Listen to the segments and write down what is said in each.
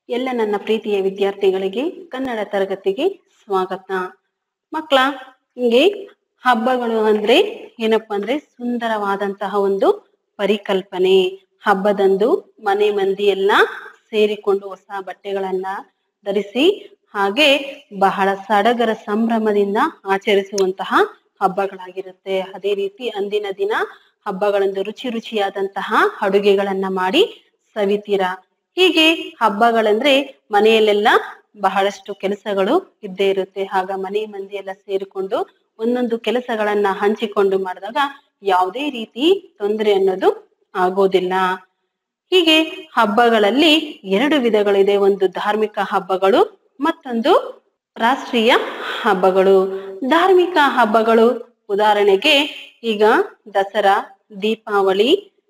ಎಲ್ಲ ನನ್ನ ಪ್ರೀತಿಯ ವಿದ್ಯಾರ್ಥಿಗಳಿಗೆ ಕನ್ನಡ ತರಗತಿಗೆ ಸ್ವಾಗತ ಮಕ್ಕಳ ಹಿಂಗೆ ಹಬ್ಬಗಳು ಅಂದ್ರೆ ಏನಪ್ಪಾ ಅಂದ್ರೆ ಸುಂದರವಾದಂತಹ ಒಂದು ಪರಿಕಲ್ಪನೆ ಹಬ್ಬದಂದು ಮನೆ ಮಂದಿ ಎಲ್ಲ ಸೇರಿಕೊಂಡು ಹೊಸ ಬಟ್ಟೆಗಳನ್ನ ಧರಿಸಿ ಹಾಗೆ ಬಹಳ ಸಡಗರ ಸಂಭ್ರಮದಿಂದ ಆಚರಿಸುವಂತಹ ಹಬ್ಬಗಳಾಗಿರುತ್ತೆ ಅದೇ ರೀತಿ ಅಂದಿನ ದಿನ ಹಬ್ಬಗಳಂದು ರುಚಿ ರುಚಿಯಾದಂತಹ ಅಡುಗೆಗಳನ್ನ ಮಾಡಿ ಸವಿತೀರಾ ಹೀಗೆ ಹಬ್ಬಗಳಂದ್ರೆ ಮನೆಯಲ್ಲೆಲ್ಲ ಬಹಳಷ್ಟು ಕೆಲಸಗಳು ಇದ್ದೇ ಇರುತ್ತೆ ಆಗ ಮನೆ ಮಂದಿ ಎಲ್ಲ ಸೇರಿಕೊಂಡು ಒಂದೊಂದು ಕೆಲಸಗಳನ್ನ ಹಂಚಿಕೊಂಡು ಮಾಡಿದಾಗ ಯಾವುದೇ ರೀತಿ ತೊಂದರೆ ಅನ್ನೋದು ಆಗೋದಿಲ್ಲ ಹೀಗೆ ಹಬ್ಬಗಳಲ್ಲಿ ಎರಡು ವಿಧಗಳಿದೆ ಒಂದು ಧಾರ್ಮಿಕ ಹಬ್ಬಗಳು ಮತ್ತೊಂದು ರಾಷ್ಟ್ರೀಯ ಹಬ್ಬಗಳು ಧಾರ್ಮಿಕ ಹಬ್ಬಗಳು ಉದಾಹರಣೆಗೆ ಈಗ ದಸರಾ ದೀಪಾವಳಿ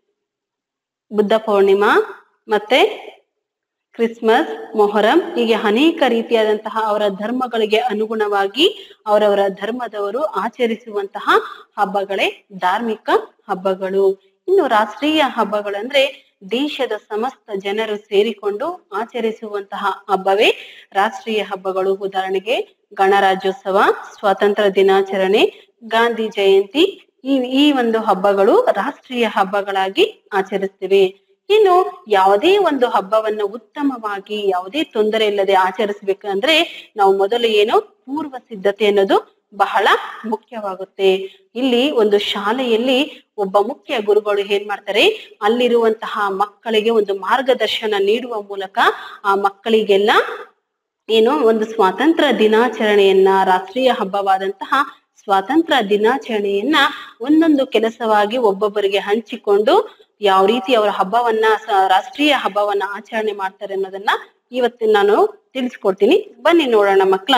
ಬುದ್ಧ ಪೌರ್ಣಿಮಾ ಮತ್ತೆ ಕ್ರಿಸ್ಮಸ್ ಮೊಹರಂ ಹೀಗೆ ಅನೇಕ ರೀತಿಯಾದಂತಹ ಅವರ ಧರ್ಮಗಳಿಗೆ ಅನುಗುಣವಾಗಿ ಅವರವರ ಧರ್ಮದವರು ಆಚರಿಸುವಂತಹ ಹಬ್ಬಗಳೇ ಧಾರ್ಮಿಕ ಹಬ್ಬಗಳು ಇನ್ನು ರಾಷ್ಟ್ರೀಯ ಹಬ್ಬಗಳಂದ್ರೆ ದೇಶದ ಸಮಸ್ತ ಜನರು ಸೇರಿಕೊಂಡು ಆಚರಿಸುವಂತಹ ಹಬ್ಬವೇ ರಾಷ್ಟ್ರೀಯ ಹಬ್ಬಗಳು ಉದಾಹರಣೆಗೆ ಗಣರಾಜ್ಯೋತ್ಸವ ಸ್ವಾತಂತ್ರ್ಯ ದಿನಾಚರಣೆ ಗಾಂಧಿ ಜಯಂತಿ ಈ ಈ ಒಂದು ಹಬ್ಬಗಳು ರಾಷ್ಟ್ರೀಯ ಹಬ್ಬಗಳಾಗಿ ಆಚರಿಸ್ತೀವಿ ಇನ್ನು ಯಾವುದೇ ಒಂದು ಹಬ್ಬವನ್ನ ಉತ್ತಮವಾಗಿ ಯಾವುದೇ ತೊಂದರೆ ಇಲ್ಲದೆ ಆಚರಿಸ್ಬೇಕಂದ್ರೆ ನಾವು ಮೊದಲು ಏನು ಪೂರ್ವ ಸಿದ್ಧತೆ ಅನ್ನೋದು ಬಹಳ ಮುಖ್ಯವಾಗುತ್ತೆ ಇಲ್ಲಿ ಒಂದು ಶಾಲೆಯಲ್ಲಿ ಒಬ್ಬ ಮುಖ್ಯ ಗುರುಗಳು ಏನ್ ಮಾಡ್ತಾರೆ ಅಲ್ಲಿರುವಂತಹ ಮಕ್ಕಳಿಗೆ ಒಂದು ಮಾರ್ಗದರ್ಶನ ನೀಡುವ ಮೂಲಕ ಆ ಮಕ್ಕಳಿಗೆಲ್ಲ ಏನು ಒಂದು ಸ್ವಾತಂತ್ರ್ಯ ದಿನಾಚರಣೆಯನ್ನ ರಾಷ್ಟ್ರೀಯ ಹಬ್ಬವಾದಂತಹ ಸ್ವಾತಂತ್ರ್ಯ ದಿನಾಚರಣೆಯನ್ನ ಒಂದೊಂದು ಕೆಲಸವಾಗಿ ಒಬ್ಬೊಬ್ಬರಿಗೆ ಹಂಚಿಕೊಂಡು ಯಾವ ರೀತಿ ಅವರ ಹಬ್ಬವನ್ನ ಸ- ರಾಷ್ಟ್ರೀಯ ಹಬ್ಬವನ್ನ ಆಚರಣೆ ಮಾಡ್ತಾರೆ ಅನ್ನೋದನ್ನ ಇವತ್ತು ನಾನು ತಿಳಿಸ್ಕೊಡ್ತೀನಿ ಬನ್ನಿ ನೋಡೋಣ ಮಕ್ಕಳ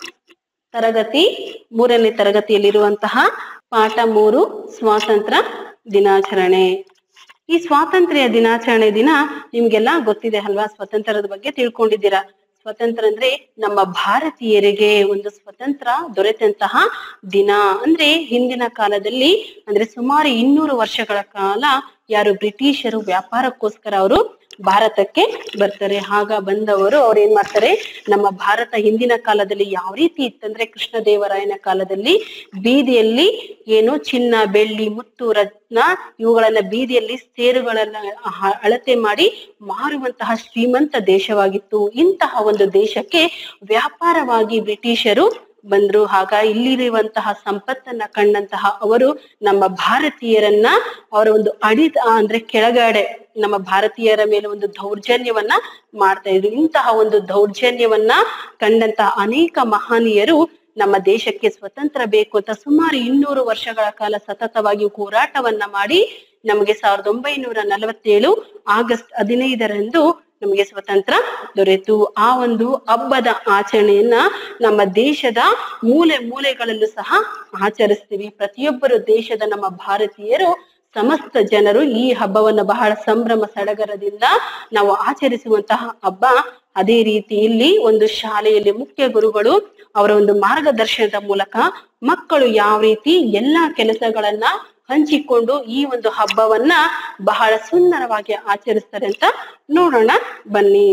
ತರಗತಿ ಮೂರನೇ ತರಗತಿಯಲ್ಲಿರುವಂತಹ ಪಾಠ ಮೂರು ಸ್ವಾತಂತ್ರ್ಯ ದಿನಾಚರಣೆ ಈ ಸ್ವಾತಂತ್ರ್ಯ ದಿನಾಚರಣೆ ದಿನ ನಿಮ್ಗೆಲ್ಲ ಗೊತ್ತಿದೆ ಅಲ್ವಾ ಸ್ವಾತಂತ್ರ್ಯದ ಬಗ್ಗೆ ತಿಳ್ಕೊಂಡಿದ್ದೀರಾ ಸ್ವತಂತ್ರ ಅಂದ್ರೆ ನಮ್ಮ ಭಾರತೀಯರಿಗೆ ಒಂದು ಸ್ವತಂತ್ರ ದೊರೆತಂತಹ ದಿನ ಅಂದ್ರೆ ಹಿಂದಿನ ಕಾಲದಲ್ಲಿ ಅಂದ್ರೆ ಸುಮಾರು ಇನ್ನೂರು ವರ್ಷಗಳ ಕಾಲ ಯಾರು ಬ್ರಿಟಿಷರು ವ್ಯಾಪಾರಕ್ಕೋಸ್ಕರ ಅವರು ಭಾರತಕ್ಕೆ ಬರ್ತಾರೆ ಆಗ ಬಂದವರು ಅವ್ರು ಏನ್ ಮಾಡ್ತಾರೆ ನಮ್ಮ ಭಾರತ ಹಿಂದಿನ ಕಾಲದಲ್ಲಿ ಯಾವ ರೀತಿ ಇತ್ತಂದ್ರೆ ಕೃಷ್ಣದೇವರಾಯನ ಕಾಲದಲ್ಲಿ ಬೀದಿಯಲ್ಲಿ ಏನು ಚಿನ್ನ ಬೆಳ್ಳಿ ಮುತ್ತು ರತ್ನ ಇವುಗಳನ್ನ ಬೀದಿಯಲ್ಲಿ ಸೇರುಗಳನ್ನ ಹ- ಅಳತೆ ಮಾಡಿ ಮಾರುವಂತಹ ಶ್ರೀಮಂತ ದೇಶವಾಗಿತ್ತು ಇಂತಹ ಒಂದು ದೇಶಕ್ಕೆ ವ್ಯಾಪಾರವಾಗಿ ಬ್ರಿಟಿಷರು ಬಂದ್ರು ಆಗ ಇಲ್ಲಿರುವಂತಹ ಸಂಪತ್ತನ್ನ ಕಂಡಂತಹ ಅವರು ನಮ್ಮ ಭಾರತೀಯರನ್ನ ಅವರ ಒಂದು ಅಡಿ ಅಂದ್ರೆ ಕೆಳಗಡೆ ನಮ್ಮ ಭಾರತೀಯರ ಮೇಲೆ ಒಂದು ದೌರ್ಜನ್ಯವನ್ನ ಮಾಡ್ತಾ ಇದ್ರು ಇಂತಹ ಒಂದು ದೌರ್ಜನ್ಯವನ್ನ ಕಂಡಂತಹ ಅನೇಕ ಮಹನೀಯರು ನಮ್ಮ ದೇಶಕ್ಕೆ ಸ್ವತಂತ್ರ ಬೇಕು ಅಂತ ಸುಮಾರು ಇನ್ನೂರು ವರ್ಷಗಳ ಕಾಲ ಸತತವಾಗಿ ಹೋರಾಟವನ್ನ ಮಾಡಿ ನಮಗೆ ಸಾವಿರದ ಒಂಬೈನೂರ ನಲವತ್ತೇಳು ಆಗಸ್ಟ್ ಹದಿನೈದರಂದು ನಮಗೆ ಸ್ವತಂತ್ರ ದೊರೆತು ಆ ಒಂದು ಹಬ್ಬದ ಆಚರಣೆಯನ್ನ ನಮ್ಮ ದೇಶದ ಮೂಲೆ ಮೂಲೆಗಳಲ್ಲೂ ಸಹ ಆಚರಿಸ್ತೀವಿ ಪ್ರತಿಯೊಬ್ಬರು ದೇಶದ ನಮ್ಮ ಭಾರತೀಯರು ಸಮಸ್ತ ಜನರು ಈ ಹಬ್ಬವನ್ನ ಬಹಳ ಸಂಭ್ರಮ ಸಡಗರದಿಂದ ನಾವು ಆಚರಿಸುವಂತಹ ಹಬ್ಬ ಅದೇ ರೀತಿ ಇಲ್ಲಿ ಒಂದು ಶಾಲೆಯಲ್ಲಿ ಮುಖ್ಯ ಗುರುಗಳು ಅವರ ಒಂದು ಮಾರ್ಗದರ್ಶನದ ಮೂಲಕ ಮಕ್ಕಳು ಯಾವ ರೀತಿ ಎಲ್ಲಾ ಕೆಲಸಗಳನ್ನ ಹಂಚಿಕೊಂಡು ಈ ಒಂದು ಹಬ್ಬವನ್ನ ಬಹಳ ಸುಂದರವಾಗಿ ಆಚರಿಸ್ತಾರೆ ಅಂತ ನೋಡೋಣ ಬನ್ನಿ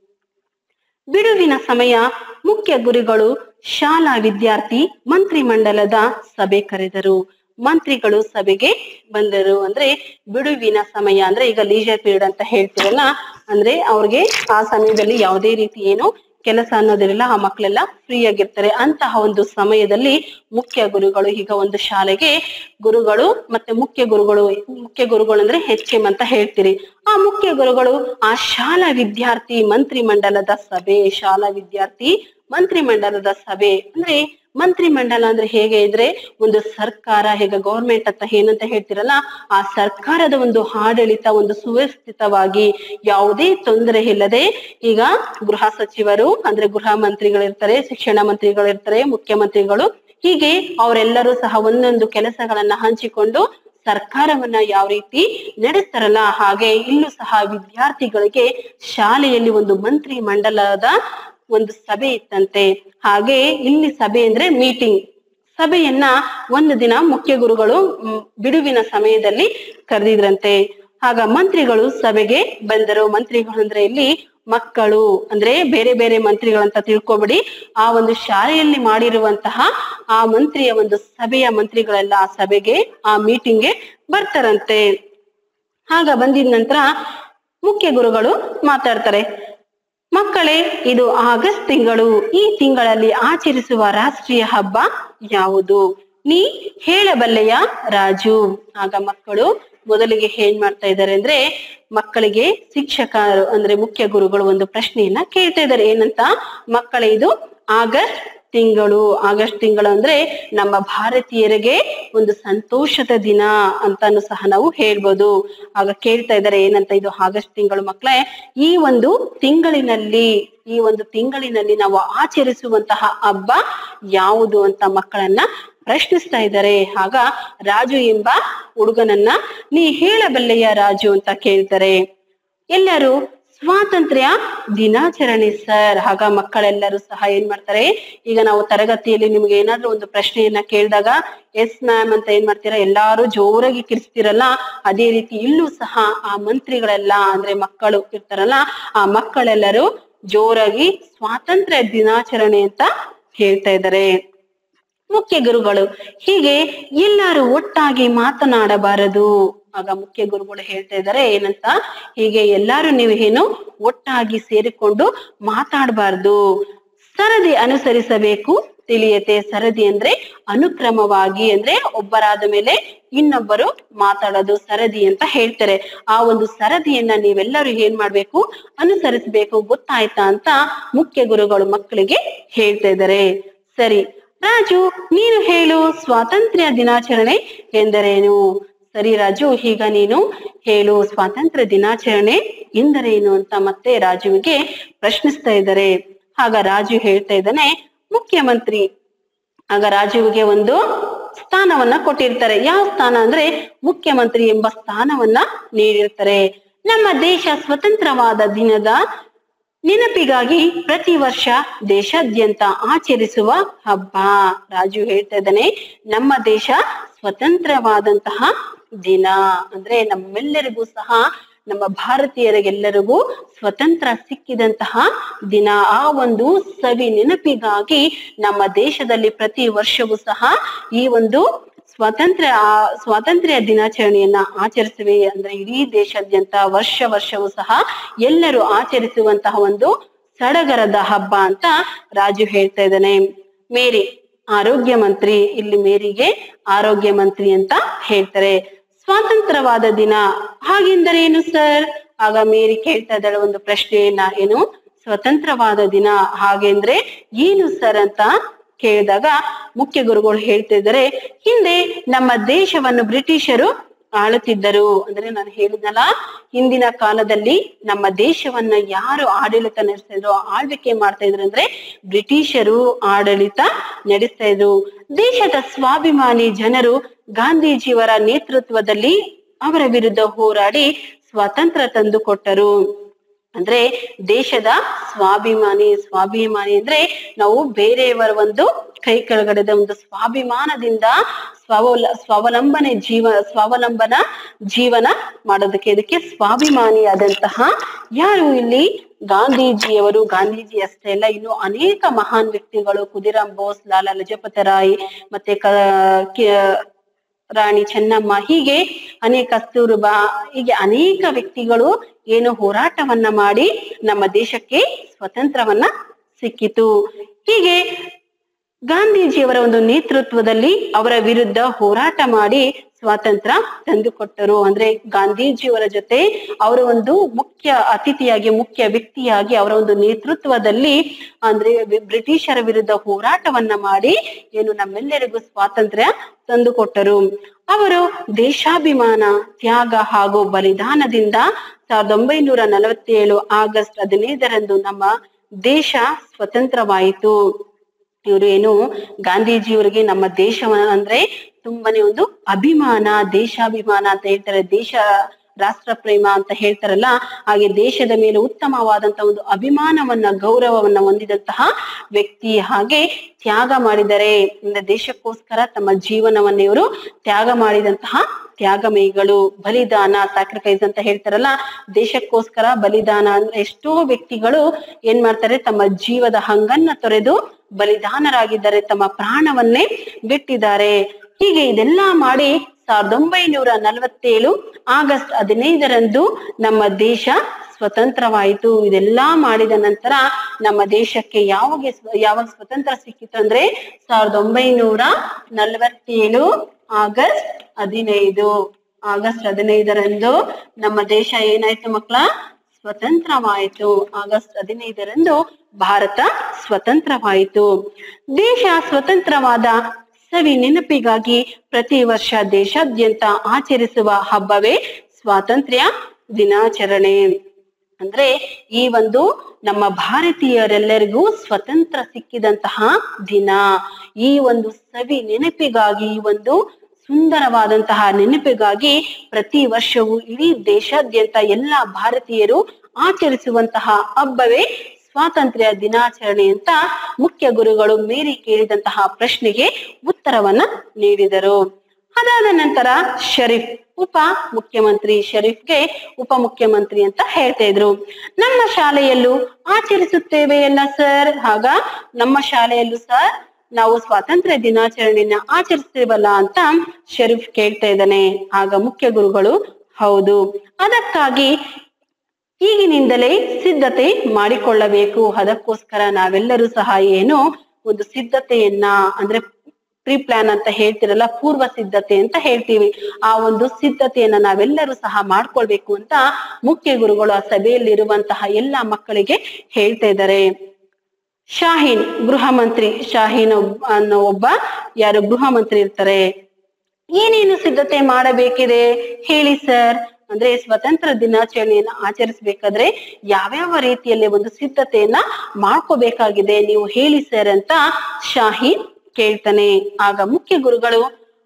ಬಿಡುವಿನ ಸಮಯ ಮುಖ್ಯ ಗುರುಗಳು ಶಾಲಾ ವಿದ್ಯಾರ್ಥಿ ಮಂತ್ರಿಮಂಡಲದ ಸಭೆ ಕರೆದರು ಮಂತ್ರಿಗಳು ಸಭೆಗೆ ಬಂದರು ಅಂದ್ರೆ ಬಿಡುವಿನ ಸಮಯ ಅಂದ್ರೆ ಈಗ ಲೀಜರ್ ಪೀರಿಯಡ್ ಅಂತ ಹೇಳ್ತೀವಲ್ಲ ಅಂದ್ರೆ ಅವ್ರಿಗೆ ಆ ಸಮಯದಲ್ಲಿ ಯಾವುದೇ ರೀತಿ ಏನು ಕೆಲಸ ಅನ್ನೋದಿರಲ್ಲ ಆ ಮಕ್ಕಳೆಲ್ಲ ಫ್ರೀ ಆಗಿರ್ತಾರೆ ಅಂತಹ ಒಂದು ಸಮಯದಲ್ಲಿ ಮುಖ್ಯ ಗುರುಗಳು ಈಗ ಒಂದು ಶಾಲೆಗೆ ಗುರುಗಳು ಮತ್ತೆ ಮುಖ್ಯ ಗುರುಗಳು ಮುಖ್ಯ ಗುರುಗಳು ಅಂದ್ರೆ ಹೆಚ್ ಎಂ ಅಂತ ಹೇಳ್ತೀರಿ ಆ ಮುಖ್ಯ ಗುರುಗಳು ಆ ಶಾಲಾ ವಿದ್ಯಾರ್ಥಿ ಮಂತ್ರಿ ಮಂಡಲದ ಸಭೆ ಶಾಲಾ ವಿದ್ಯಾರ್ಥಿ ಮಂತ್ರಿ ಮಂಡಲದ ಸಭೆ ಅಂದ್ರೆ ಮಂತ್ರಿ ಮಂಡಲ ಅಂದ್ರೆ ಹೇಗೆ ಇದ್ರೆ ಒಂದು ಸರ್ಕಾರ ಹೇಗೆ ಗೌರ್ಮೆಂಟ್ ಅಂತ ಏನಂತ ಹೇಳ್ತಿರಲ್ಲ ಆ ಸರ್ಕಾರದ ಒಂದು ಆಡಳಿತ ಒಂದು ಸುವ್ಯವಸ್ಥಿತವಾಗಿ ಯಾವುದೇ ತೊಂದರೆ ಇಲ್ಲದೆ ಈಗ ಗೃಹ ಸಚಿವರು ಅಂದ್ರೆ ಗೃಹ ಮಂತ್ರಿಗಳಿರ್ತಾರೆ ಶಿಕ್ಷಣ ಮಂತ್ರಿಗಳಿರ್ತಾರೆ ಮುಖ್ಯಮಂತ್ರಿಗಳು ಹೀಗೆ ಅವರೆಲ್ಲರೂ ಸಹ ಒಂದೊಂದು ಕೆಲಸಗಳನ್ನ ಹಂಚಿಕೊಂಡು ಸರ್ಕಾರವನ್ನ ಯಾವ ರೀತಿ ನಡೆಸ್ತಾರಲ್ಲ ಹಾಗೆ ಇಲ್ಲೂ ಸಹ ವಿದ್ಯಾರ್ಥಿಗಳಿಗೆ ಶಾಲೆಯಲ್ಲಿ ಒಂದು ಮಂತ್ರಿ ಮಂಡಲದ ಒಂದು ಸಭೆ ಇತ್ತಂತೆ ಹಾಗೆ ಇಲ್ಲಿ ಸಭೆ ಅಂದ್ರೆ ಮೀಟಿಂಗ್ ಸಭೆಯನ್ನ ಒಂದು ದಿನ ಮುಖ್ಯ ಗುರುಗಳು ಮ್, ಬಿಡುವಿನ ಸಮಯದಲ್ಲಿ ಕರೆದಿದ್ರಂತೆ ಆಗ ಮಂತ್ರಿಗಳು ಸಭೆಗೆ ಬಂದರು ಮಂತ್ರಿಗಳು ಅಂದ್ರೆ ಇಲ್ಲಿ ಮಕ್ಕಳು ಅಂದ್ರೆ ಬೇರೆ ಬೇರೆ ಮಂತ್ರಿಗಳಂತ ತಿಳ್ಕೊಬಿಡಿ ಆ ಒಂದು ಶಾಲೆಯಲ್ಲಿ ಮಾಡಿರುವಂತಹ ಆ ಮಂತ್ರಿಯ ಒಂದು ಸಭೆಯ ಮಂತ್ರಿಗಳೆಲ್ಲ ಆ ಸಭೆಗೆ ಆ ಮೀಟಿಂಗ್ಗೆ ಬರ್ತಾರಂತೆ ಆಗ ಬಂದಿದ ನಂತರ ಮುಖ್ಯ ಗುರುಗಳು ಮಾತಾಡ್ತಾರೆ ಮಕ್ಕಳೇ ಇದು ಆಗಸ್ಟ್ ತಿಂಗಳು ಈ ತಿಂಗಳಲ್ಲಿ ಆಚರಿಸುವ ರಾಷ್ಟ್ರೀಯ ಹಬ್ಬ ಯಾವುದು ನೀ ಹೇಳಬಲ್ಲೆಯ ರಾಜು ಆಗ ಮಕ್ಕಳು ಮೊದಲಿಗೆ ಏನ್ ಮಾಡ್ತಾ ಇದ್ದಾರೆ ಅಂದ್ರೆ ಮಕ್ಕಳಿಗೆ ಶಿಕ್ಷಕರು ಅಂದ್ರೆ ಮುಖ್ಯ ಗುರುಗಳು ಒಂದು ಪ್ರಶ್ನೆಯನ್ನ ಕೇಳ್ತಾ ಇದ್ದಾರೆ ಏನಂತ ಮಕ್ಕಳೇ ಇದು ಆಗಸ್ಟ್ ತಿಂಗಳು ಆಗಸ್ಟ್ ತಿಂಗಳು ಅಂದ್ರೆ ನಮ್ಮ ಭಾರತೀಯರಿಗೆ ಒಂದು ಸಂತೋಷದ ದಿನ ಅಂತಾನು ಸಹ ನಾವು ಹೇಳ್ಬೋದು ಆಗ ಕೇಳ್ತಾ ಇದ್ದಾರೆ ಏನಂತ ಇದು ಆಗಸ್ಟ್ ತಿಂಗಳು ಮಕ್ಕಳೇ ಈ ಒಂದು ತಿಂಗಳಿನಲ್ಲಿ ಈ ಒಂದು ತಿಂಗಳಿನಲ್ಲಿ ನಾವು ಆಚರಿಸುವಂತಹ ಹಬ್ಬ ಯಾವುದು ಅಂತ ಮಕ್ಕಳನ್ನ ಪ್ರಶ್ನಿಸ್ತಾ ಇದ್ದಾರೆ ಆಗ ರಾಜು ಎಂಬ ಹುಡುಗನನ್ನ ನೀ ಹೇಳಬಲ್ಲೆಯ ರಾಜು ಅಂತ ಕೇಳ್ತಾರೆ ಎಲ್ಲರೂ ಸ್ವಾತಂತ್ರ್ಯ ದಿನಾಚರಣೆ ಸರ್ ಆಗ ಮಕ್ಕಳೆಲ್ಲರೂ ಸಹ ಏನ್ ಮಾಡ್ತಾರೆ ಈಗ ನಾವು ತರಗತಿಯಲ್ಲಿ ನಿಮ್ಗೆ ಏನಾದ್ರೂ ಒಂದು ಪ್ರಶ್ನೆಯನ್ನ ಕೇಳಿದಾಗ ಎಸ್ ಮ್ಯಾಮ್ ಅಂತ ಏನ್ ಮಾಡ್ತೀರಾ ಎಲ್ಲಾರು ಜೋರಾಗಿ ಕಿರ್ಸ್ತಿರಲ್ಲ ಅದೇ ರೀತಿ ಇಲ್ಲೂ ಸಹ ಆ ಮಂತ್ರಿಗಳೆಲ್ಲ ಅಂದ್ರೆ ಮಕ್ಕಳು ಇರ್ತಾರಲ್ಲ ಆ ಮಕ್ಕಳೆಲ್ಲರೂ ಜೋರಾಗಿ ಸ್ವಾತಂತ್ರ್ಯ ದಿನಾಚರಣೆ ಅಂತ ಹೇಳ್ತಾ ಇದ್ದಾರೆ ಮುಖ್ಯ ಗುರುಗಳು ಹೀಗೆ ಎಲ್ಲರೂ ಒಟ್ಟಾಗಿ ಮಾತನಾಡಬಾರದು ಆಗ ಮುಖ್ಯ ಗುರುಗಳು ಹೇಳ್ತಾ ಇದ್ದಾರೆ ಏನಂತ ಹೀಗೆ ಎಲ್ಲಾರು ನೀವು ಏನು ಒಟ್ಟಾಗಿ ಸೇರಿಕೊಂಡು ಮಾತಾಡಬಾರ್ದು ಸರದಿ ಅನುಸರಿಸಬೇಕು ತಿಳಿಯತೆ ಸರದಿ ಅಂದ್ರೆ ಅನುಕ್ರಮವಾಗಿ ಅಂದ್ರೆ ಒಬ್ಬರಾದ ಮೇಲೆ ಇನ್ನೊಬ್ಬರು ಮಾತಾಡೋದು ಸರದಿ ಅಂತ ಹೇಳ್ತಾರೆ ಆ ಒಂದು ಸರದಿಯನ್ನ ನೀವೆಲ್ಲರೂ ಏನ್ ಮಾಡ್ಬೇಕು ಅನುಸರಿಸಬೇಕು ಗೊತ್ತಾಯ್ತಾ ಅಂತ ಮುಖ್ಯ ಗುರುಗಳು ಮಕ್ಕಳಿಗೆ ಹೇಳ್ತಾ ಇದ್ದಾರೆ ಸರಿ ರಾಜು ನೀನು ಹೇಳು ಸ್ವಾತಂತ್ರ್ಯ ದಿನಾಚರಣೆ ಎಂದರೇನು ಸರಿ ರಾಜು ಈಗ ನೀನು ಹೇಳು ಸ್ವಾತಂತ್ರ್ಯ ದಿನಾಚರಣೆ ಎಂದರೇನು ಅಂತ ಮತ್ತೆ ರಾಜುವಿಗೆ ಪ್ರಶ್ನಿಸ್ತಾ ಇದ್ದಾರೆ ಆಗ ರಾಜು ಹೇಳ್ತಾ ಇದ್ದಾನೆ ಮುಖ್ಯಮಂತ್ರಿ ಆಗ ರಾಜುವಿಗೆ ಒಂದು ಸ್ಥಾನವನ್ನ ಕೊಟ್ಟಿರ್ತಾರೆ ಯಾವ ಸ್ಥಾನ ಅಂದ್ರೆ ಮುಖ್ಯಮಂತ್ರಿ ಎಂಬ ಸ್ಥಾನವನ್ನ ನೀಡಿರ್ತಾರೆ ನಮ್ಮ ದೇಶ ಸ್ವತಂತ್ರವಾದ ದಿನದ ನೆನಪಿಗಾಗಿ ಪ್ರತಿ ವರ್ಷ ದೇಶಾದ್ಯಂತ ಆಚರಿಸುವ ಹಬ್ಬ ರಾಜು ಹೇಳ್ತಾ ಇದ್ದಾನೆ ನಮ್ಮ ದೇಶ ಸ್ವತಂತ್ರವಾದಂತಹ ದಿನ ಅಂದ್ರೆ ನಮ್ಮೆಲ್ಲರಿಗೂ ಸಹ ನಮ್ಮ ಭಾರತೀಯರಿಗೆಲ್ಲರಿಗೂ ಸ್ವತಂತ್ರ ಸಿಕ್ಕಿದಂತಹ ದಿನ ಆ ಒಂದು ಸವಿ ನೆನಪಿಗಾಗಿ ನಮ್ಮ ದೇಶದಲ್ಲಿ ಪ್ರತಿ ವರ್ಷವೂ ಸಹ ಈ ಒಂದು ಸ್ವಾತಂತ್ರ್ಯ ಆ ಸ್ವಾತಂತ್ರ್ಯ ದಿನಾಚರಣೆಯನ್ನ ಆಚರಿಸುವೆ ಅಂದ್ರೆ ಇಡೀ ದೇಶಾದ್ಯಂತ ವರ್ಷ ವರ್ಷವೂ ಸಹ ಎಲ್ಲರೂ ಆಚರಿಸುವಂತಹ ಒಂದು ಸಡಗರದ ಹಬ್ಬ ಅಂತ ರಾಜು ಹೇಳ್ತಾ ಇದ್ದಾನೆ ಮೇರಿ ಆರೋಗ್ಯ ಮಂತ್ರಿ ಇಲ್ಲಿ ಮೇರಿಗೆ ಆರೋಗ್ಯ ಮಂತ್ರಿ ಅಂತ ಹೇಳ್ತಾರೆ ಸ್ವಾತಂತ್ರ್ಯವಾದ ದಿನ ಹಾಗೆಂದರೆ ಏನು ಸರ್ ಆಗ ಮೇರಿ ಕೇಳ್ತಾ ಇದ್ದಾಳೆ ಒಂದು ಪ್ರಶ್ನೆಯನ್ನ ಏನು ಸ್ವತಂತ್ರವಾದ ದಿನ ಹಾಗೆಂದ್ರೆ ಏನು ಸರ್ ಅಂತ ಕೇಳಿದಾಗ ಮುಖ್ಯ ಗುರುಗಳು ಹೇಳ್ತಾ ಇದ್ದಾರೆ ಹಿಂದೆ ನಮ್ಮ ದೇಶವನ್ನು ಬ್ರಿಟಿಷರು ಆಳುತ್ತಿದ್ದರು ಅಂದ್ರೆ ನಾನು ಹೇಳಿದ್ನಲ್ಲ ಹಿಂದಿನ ಕಾಲದಲ್ಲಿ ನಮ್ಮ ದೇಶವನ್ನ ಯಾರು ಆಡಳಿತ ನಡೆಸ್ತಾ ಆಳ್ವಿಕೆ ಮಾಡ್ತಾ ಇದ್ರು ಅಂದ್ರೆ ಬ್ರಿಟಿಷರು ಆಡಳಿತ ನಡೆಸ್ತಾ ಇದ್ರು ದೇಶದ ಸ್ವಾಭಿಮಾನಿ ಜನರು ಗಾಂಧೀಜಿಯವರ ನೇತೃತ್ವದಲ್ಲಿ ಅವರ ವಿರುದ್ಧ ಹೋರಾಡಿ ಸ್ವಾತಂತ್ರ್ಯ ತಂದುಕೊಟ್ಟರು ಅಂದ್ರೆ ದೇಶದ ಸ್ವಾಭಿಮಾನಿ ಸ್ವಾಭಿಮಾನಿ ಅಂದ್ರೆ ನಾವು ಬೇರೆಯವರ ಒಂದು ಕೈ ಕೆಳಗಡೆದ ಒಂದು ಸ್ವಾಭಿಮಾನದಿಂದ ಸ್ವಾವಲ ಸ್ವಾವಲಂಬನೆ ಜೀವ ಸ್ವಾವಲಂಬನ ಜೀವನ ಮಾಡೋದಕ್ಕೆ ಇದಕ್ಕೆ ಸ್ವಾಭಿಮಾನಿಯಾದಂತಹ ಯಾರು ಇಲ್ಲಿ ಗಾಂಧೀಜಿಯವರು ಗಾಂಧೀಜಿ ಅಷ್ಟೇ ಅಲ್ಲ ಇನ್ನು ಅನೇಕ ಮಹಾನ್ ವ್ಯಕ್ತಿಗಳು ಕುದಿರಾಮ್ ಬೋಸ್ ಲಾಲಾ ಲಜಪತ ರಾಯ್ ಮತ್ತೆ ಕ ಕೆ- ರಾಣಿ ಚೆನ್ನಮ್ಮ ಹೀಗೆ ಅನೇಕ ಕಸ್ತೂರ್ಬಾ ಹೀಗೆ ಅನೇಕ ವ್ಯಕ್ತಿಗಳು ಏನು ಹೋರಾಟವನ್ನ ಮಾಡಿ ನಮ್ಮ ದೇಶಕ್ಕೆ ಸ್ವತಂತ್ರವನ್ನ ಸಿಕ್ಕಿತು ಹೀಗೆ ಗಾಂಧೀಜಿಯವರ ಒಂದು ನೇತೃತ್ವದಲ್ಲಿ ಅವರ ವಿರುದ್ಧ ಹೋರಾಟ ಮಾಡಿ ಸ್ವಾತಂತ್ರ್ಯ ತಂದುಕೊಟ್ಟರು ಅಂದ್ರೆ ಗಾಂಧೀಜಿಯವರ ಜೊತೆ ಅವರ ಒಂದು ಮುಖ್ಯ ಅತಿಥಿಯಾಗಿ ಮುಖ್ಯ ವ್ಯಕ್ತಿಯಾಗಿ ಅವರ ಒಂದು ನೇತೃತ್ವದಲ್ಲಿ ಅಂದ್ರೆ ವಿ- ಬ್ರಿಟಿಷರ ವಿರುದ್ಧ ಹೋರಾಟವನ್ನ ಮಾಡಿ ಏನು ನಮ್ಮೆಲ್ಲರಿಗೂ ಸ್ವಾತಂತ್ರ್ಯ ತಂದುಕೊಟ್ಟರು ಅವರು ದೇಶಾಭಿಮಾನ ತ್ಯಾಗ ಹಾಗೂ ಬಲಿದಾನದಿಂದ ಸಾವಿರದ ಒಂಬೈನೂರ ನಲವತ್ತೇಳು ಆಗಸ್ಟ್ ಹದಿನೈದರಂದು ನಮ್ಮ ದೇಶ ಸ್ವತಂತ್ರವಾಯಿತು ಇವರು ಏನು ಗಾಂಧೀಜಿಯವರಿಗೆ ನಮ್ಮ ದೇಶವನ್ನ ಅಂದ್ರೆ ತುಂಬಾನೇ ಒಂದು ಅಭಿಮಾನ ದೇಶಾಭಿಮಾನ ಅಂತ ಹೇಳ್ತಾರೆ ದೇಶ ರಾಷ್ಟ್ರ ಪ್ರೇಮ ಅಂತ ಹೇಳ್ತಾರಲ್ಲ ಹಾಗೆ ದೇಶದ ಮೇಲೆ ಉತ್ತಮವಾದಂತಹ ಒಂದು ಅಭಿಮಾನವನ್ನ ಗೌರವವನ್ನ ಹೊಂದಿದಂತಹ ವ್ಯಕ್ತಿ ಹಾಗೆ ತ್ಯಾಗ ಮಾಡಿದರೆ ಅಂದ್ರೆ ದೇಶಕ್ಕೋಸ್ಕರ ತಮ್ಮ ಜೀವನವನ್ನ ಇವರು ತ್ಯಾಗ ಮಾಡಿದಂತಹ ತ್ಯಾಗಮಯಿಗಳು ಬಲಿದಾನ ಸ್ಯಾಕ್ರಿಫೈಸ್ ಅಂತ ಹೇಳ್ತಾರಲ್ಲ ದೇಶಕ್ಕೋಸ್ಕರ ಬಲಿದಾನ ಅಂದ್ರೆ ಎಷ್ಟೋ ವ್ಯಕ್ತಿಗಳು ಏನ್ ಮಾಡ್ತಾರೆ ತಮ್ಮ ಜೀವದ ಹಂಗನ್ನ ತೊರೆದು ಬಲಿದಾನರಾಗಿದ್ದಾರೆ ತಮ್ಮ ಪ್ರಾಣವನ್ನೇ ಬಿಟ್ಟಿದ್ದಾರೆ ಹೀಗೆ ಇದೆಲ್ಲ ಮಾಡಿ ಸಾವಿರದ ಒಂಬೈನೂರ ನಲವತ್ತೇಳು ಆಗಸ್ಟ್ ಹದಿನೈದರಂದು ನಮ್ಮ ದೇಶ ಸ್ವತಂತ್ರವಾಯಿತು ಇದೆಲ್ಲ ಮಾಡಿದ ನಂತರ ನಮ್ಮ ದೇಶಕ್ಕೆ ಯಾವಾಗ ಸ್ವ- ಯಾವಾಗ ಸ್ವತಂತ್ರ ಸಿಕ್ಕಿತು ಅಂದ್ರೆ ಸಾವಿರದ ಒಂಬೈನೂರ ನಲವತ್ತೇಳು ಆಗಸ್ಟ್ ಹದಿನೈದು ಆಗಸ್ಟ್ ಹದಿನೈದರಂದು ನಮ್ಮ ದೇಶ ಏನಾಯ್ತು ಮಕ್ಕಳ ಸ್ವತಂತ್ರವಾಯಿತು ಆಗಸ್ಟ್ ಹದಿನೈದರಂದು ಭಾರತ ಸ್ವತಂತ್ರವಾಯಿತು ದೇಶ ಸ್ವತಂತ್ರವಾದ ಸವಿ ನೆನಪಿಗಾಗಿ ಪ್ರತಿ ವರ್ಷ ದೇಶಾದ್ಯಂತ ಆಚರಿಸುವ ಹಬ್ಬವೇ ಸ್ವಾತಂತ್ರ್ಯ ದಿನಾಚರಣೆ ಅಂದ್ರೆ ಈ ಒಂದು ನಮ್ಮ ಭಾರತೀಯರೆಲ್ಲರಿಗೂ ಸ್ವತಂತ್ರ ಸಿಕ್ಕಿದಂತಹ ದಿನ ಈ ಒಂದು ಸವಿ ನೆನಪಿಗಾಗಿ ಈ ಒಂದು ಸುಂದರವಾದಂತಹ ನೆನಪಿಗಾಗಿ ಪ್ರತಿ ವರ್ಷವೂ ಇಡೀ ದೇಶಾದ್ಯಂತ ಎಲ್ಲಾ ಭಾರತೀಯರು ಆಚರಿಸುವಂತಹ ಹಬ್ಬವೇ ಸ್ವಾತಂತ್ರ್ಯ ದಿನಾಚರಣೆ ಅಂತ ಮುಖ್ಯ ಗುರುಗಳು ಮೇರಿ ಕೇಳಿದಂತಹ ಪ್ರಶ್ನೆಗೆ ಉತ್ತರವನ್ನ ನೀಡಿದರು ಅದಾದ ನಂತರ ಶರೀಫ್ ಉಪ ಮುಖ್ಯಮಂತ್ರಿ ಶರೀಫ್ಗೆ ಉಪ ಮುಖ್ಯಮಂತ್ರಿ ಅಂತ ಹೇಳ್ತಾ ಇದ್ರು ನಮ್ಮ ಶಾಲೆಯಲ್ಲೂ ಆಚರಿಸುತ್ತೇವೆ ಎಲ್ಲ ಸರ್ ಆಗ ನಮ್ಮ ಶಾಲೆಯಲ್ಲೂ ಸರ್ ನಾವು ಸ್ವಾತಂತ್ರ್ಯ ದಿನಾಚರಣೆಯನ್ನ ಆಚರಿಸ್ತೀವಲ್ಲ ಅಂತ ಶರೀಫ್ ಕೇಳ್ತಾ ಇದ್ದಾನೆ ಆಗ ಮುಖ್ಯ ಗುರುಗಳು ಹೌದು ಅದಕ್ಕಾಗಿ ಈಗಿನಿಂದಲೇ ಸಿದ್ಧತೆ ಮಾಡಿಕೊಳ್ಳಬೇಕು ಅದಕ್ಕೋಸ್ಕರ ನಾವೆಲ್ಲರೂ ಸಹ ಏನು ಒಂದು ಸಿದ್ಧತೆಯನ್ನ ಅಂದ್ರೆ ಪ್ರೀ ಪ್ಲಾನ್ ಅಂತ ಹೇಳ್ತಿರಲ್ಲ ಪೂರ್ವ ಸಿದ್ಧತೆ ಅಂತ ಹೇಳ್ತೀವಿ ಆ ಒಂದು ಸಿದ್ಧತೆಯನ್ನ ನಾವೆಲ್ಲರೂ ಸಹ ಮಾಡ್ಕೊಳ್ಬೇಕು ಅಂತ ಮುಖ್ಯ ಗುರುಗಳು ಆ ಸಭೆಯಲ್ಲಿರುವಂತಹ ಎಲ್ಲಾ ಮಕ್ಕಳಿಗೆ ಹೇಳ್ತಾ ಇದ್ದಾರೆ ಶಾಹೀನ್ ಗೃಹ ಮಂತ್ರಿ ಶಾಹೀನ್ ಒಬ್- ಅನ್ನೋ ಒಬ್ಬ ಯಾರು ಗೃಹ ಮಂತ್ರಿ ಇರ್ತಾರೆ ಏನೇನು ಸಿದ್ಧತೆ ಮಾಡಬೇಕಿದೆ ಹೇಳಿ ಸರ್ ಅಂದ್ರೆ ಸ್ವತಂತ್ರ ದಿನಾಚರಣೆಯನ್ನ ಆಚರಿಸಬೇಕಾದ್ರೆ ಯಾವ್ಯಾವ ರೀತಿಯಲ್ಲಿ ಒಂದು ಸಿದ್ಧತೆಯನ್ನ ಮಾಡ್ಕೋಬೇಕಾಗಿದೆ ನೀವು ಹೇಳಿ ಸರ್ ಅಂತ ಶಾಹೀನ್ ಕೇಳ್ತಾನೆ ಆಗ ಮುಖ್ಯ ಗುರುಗಳು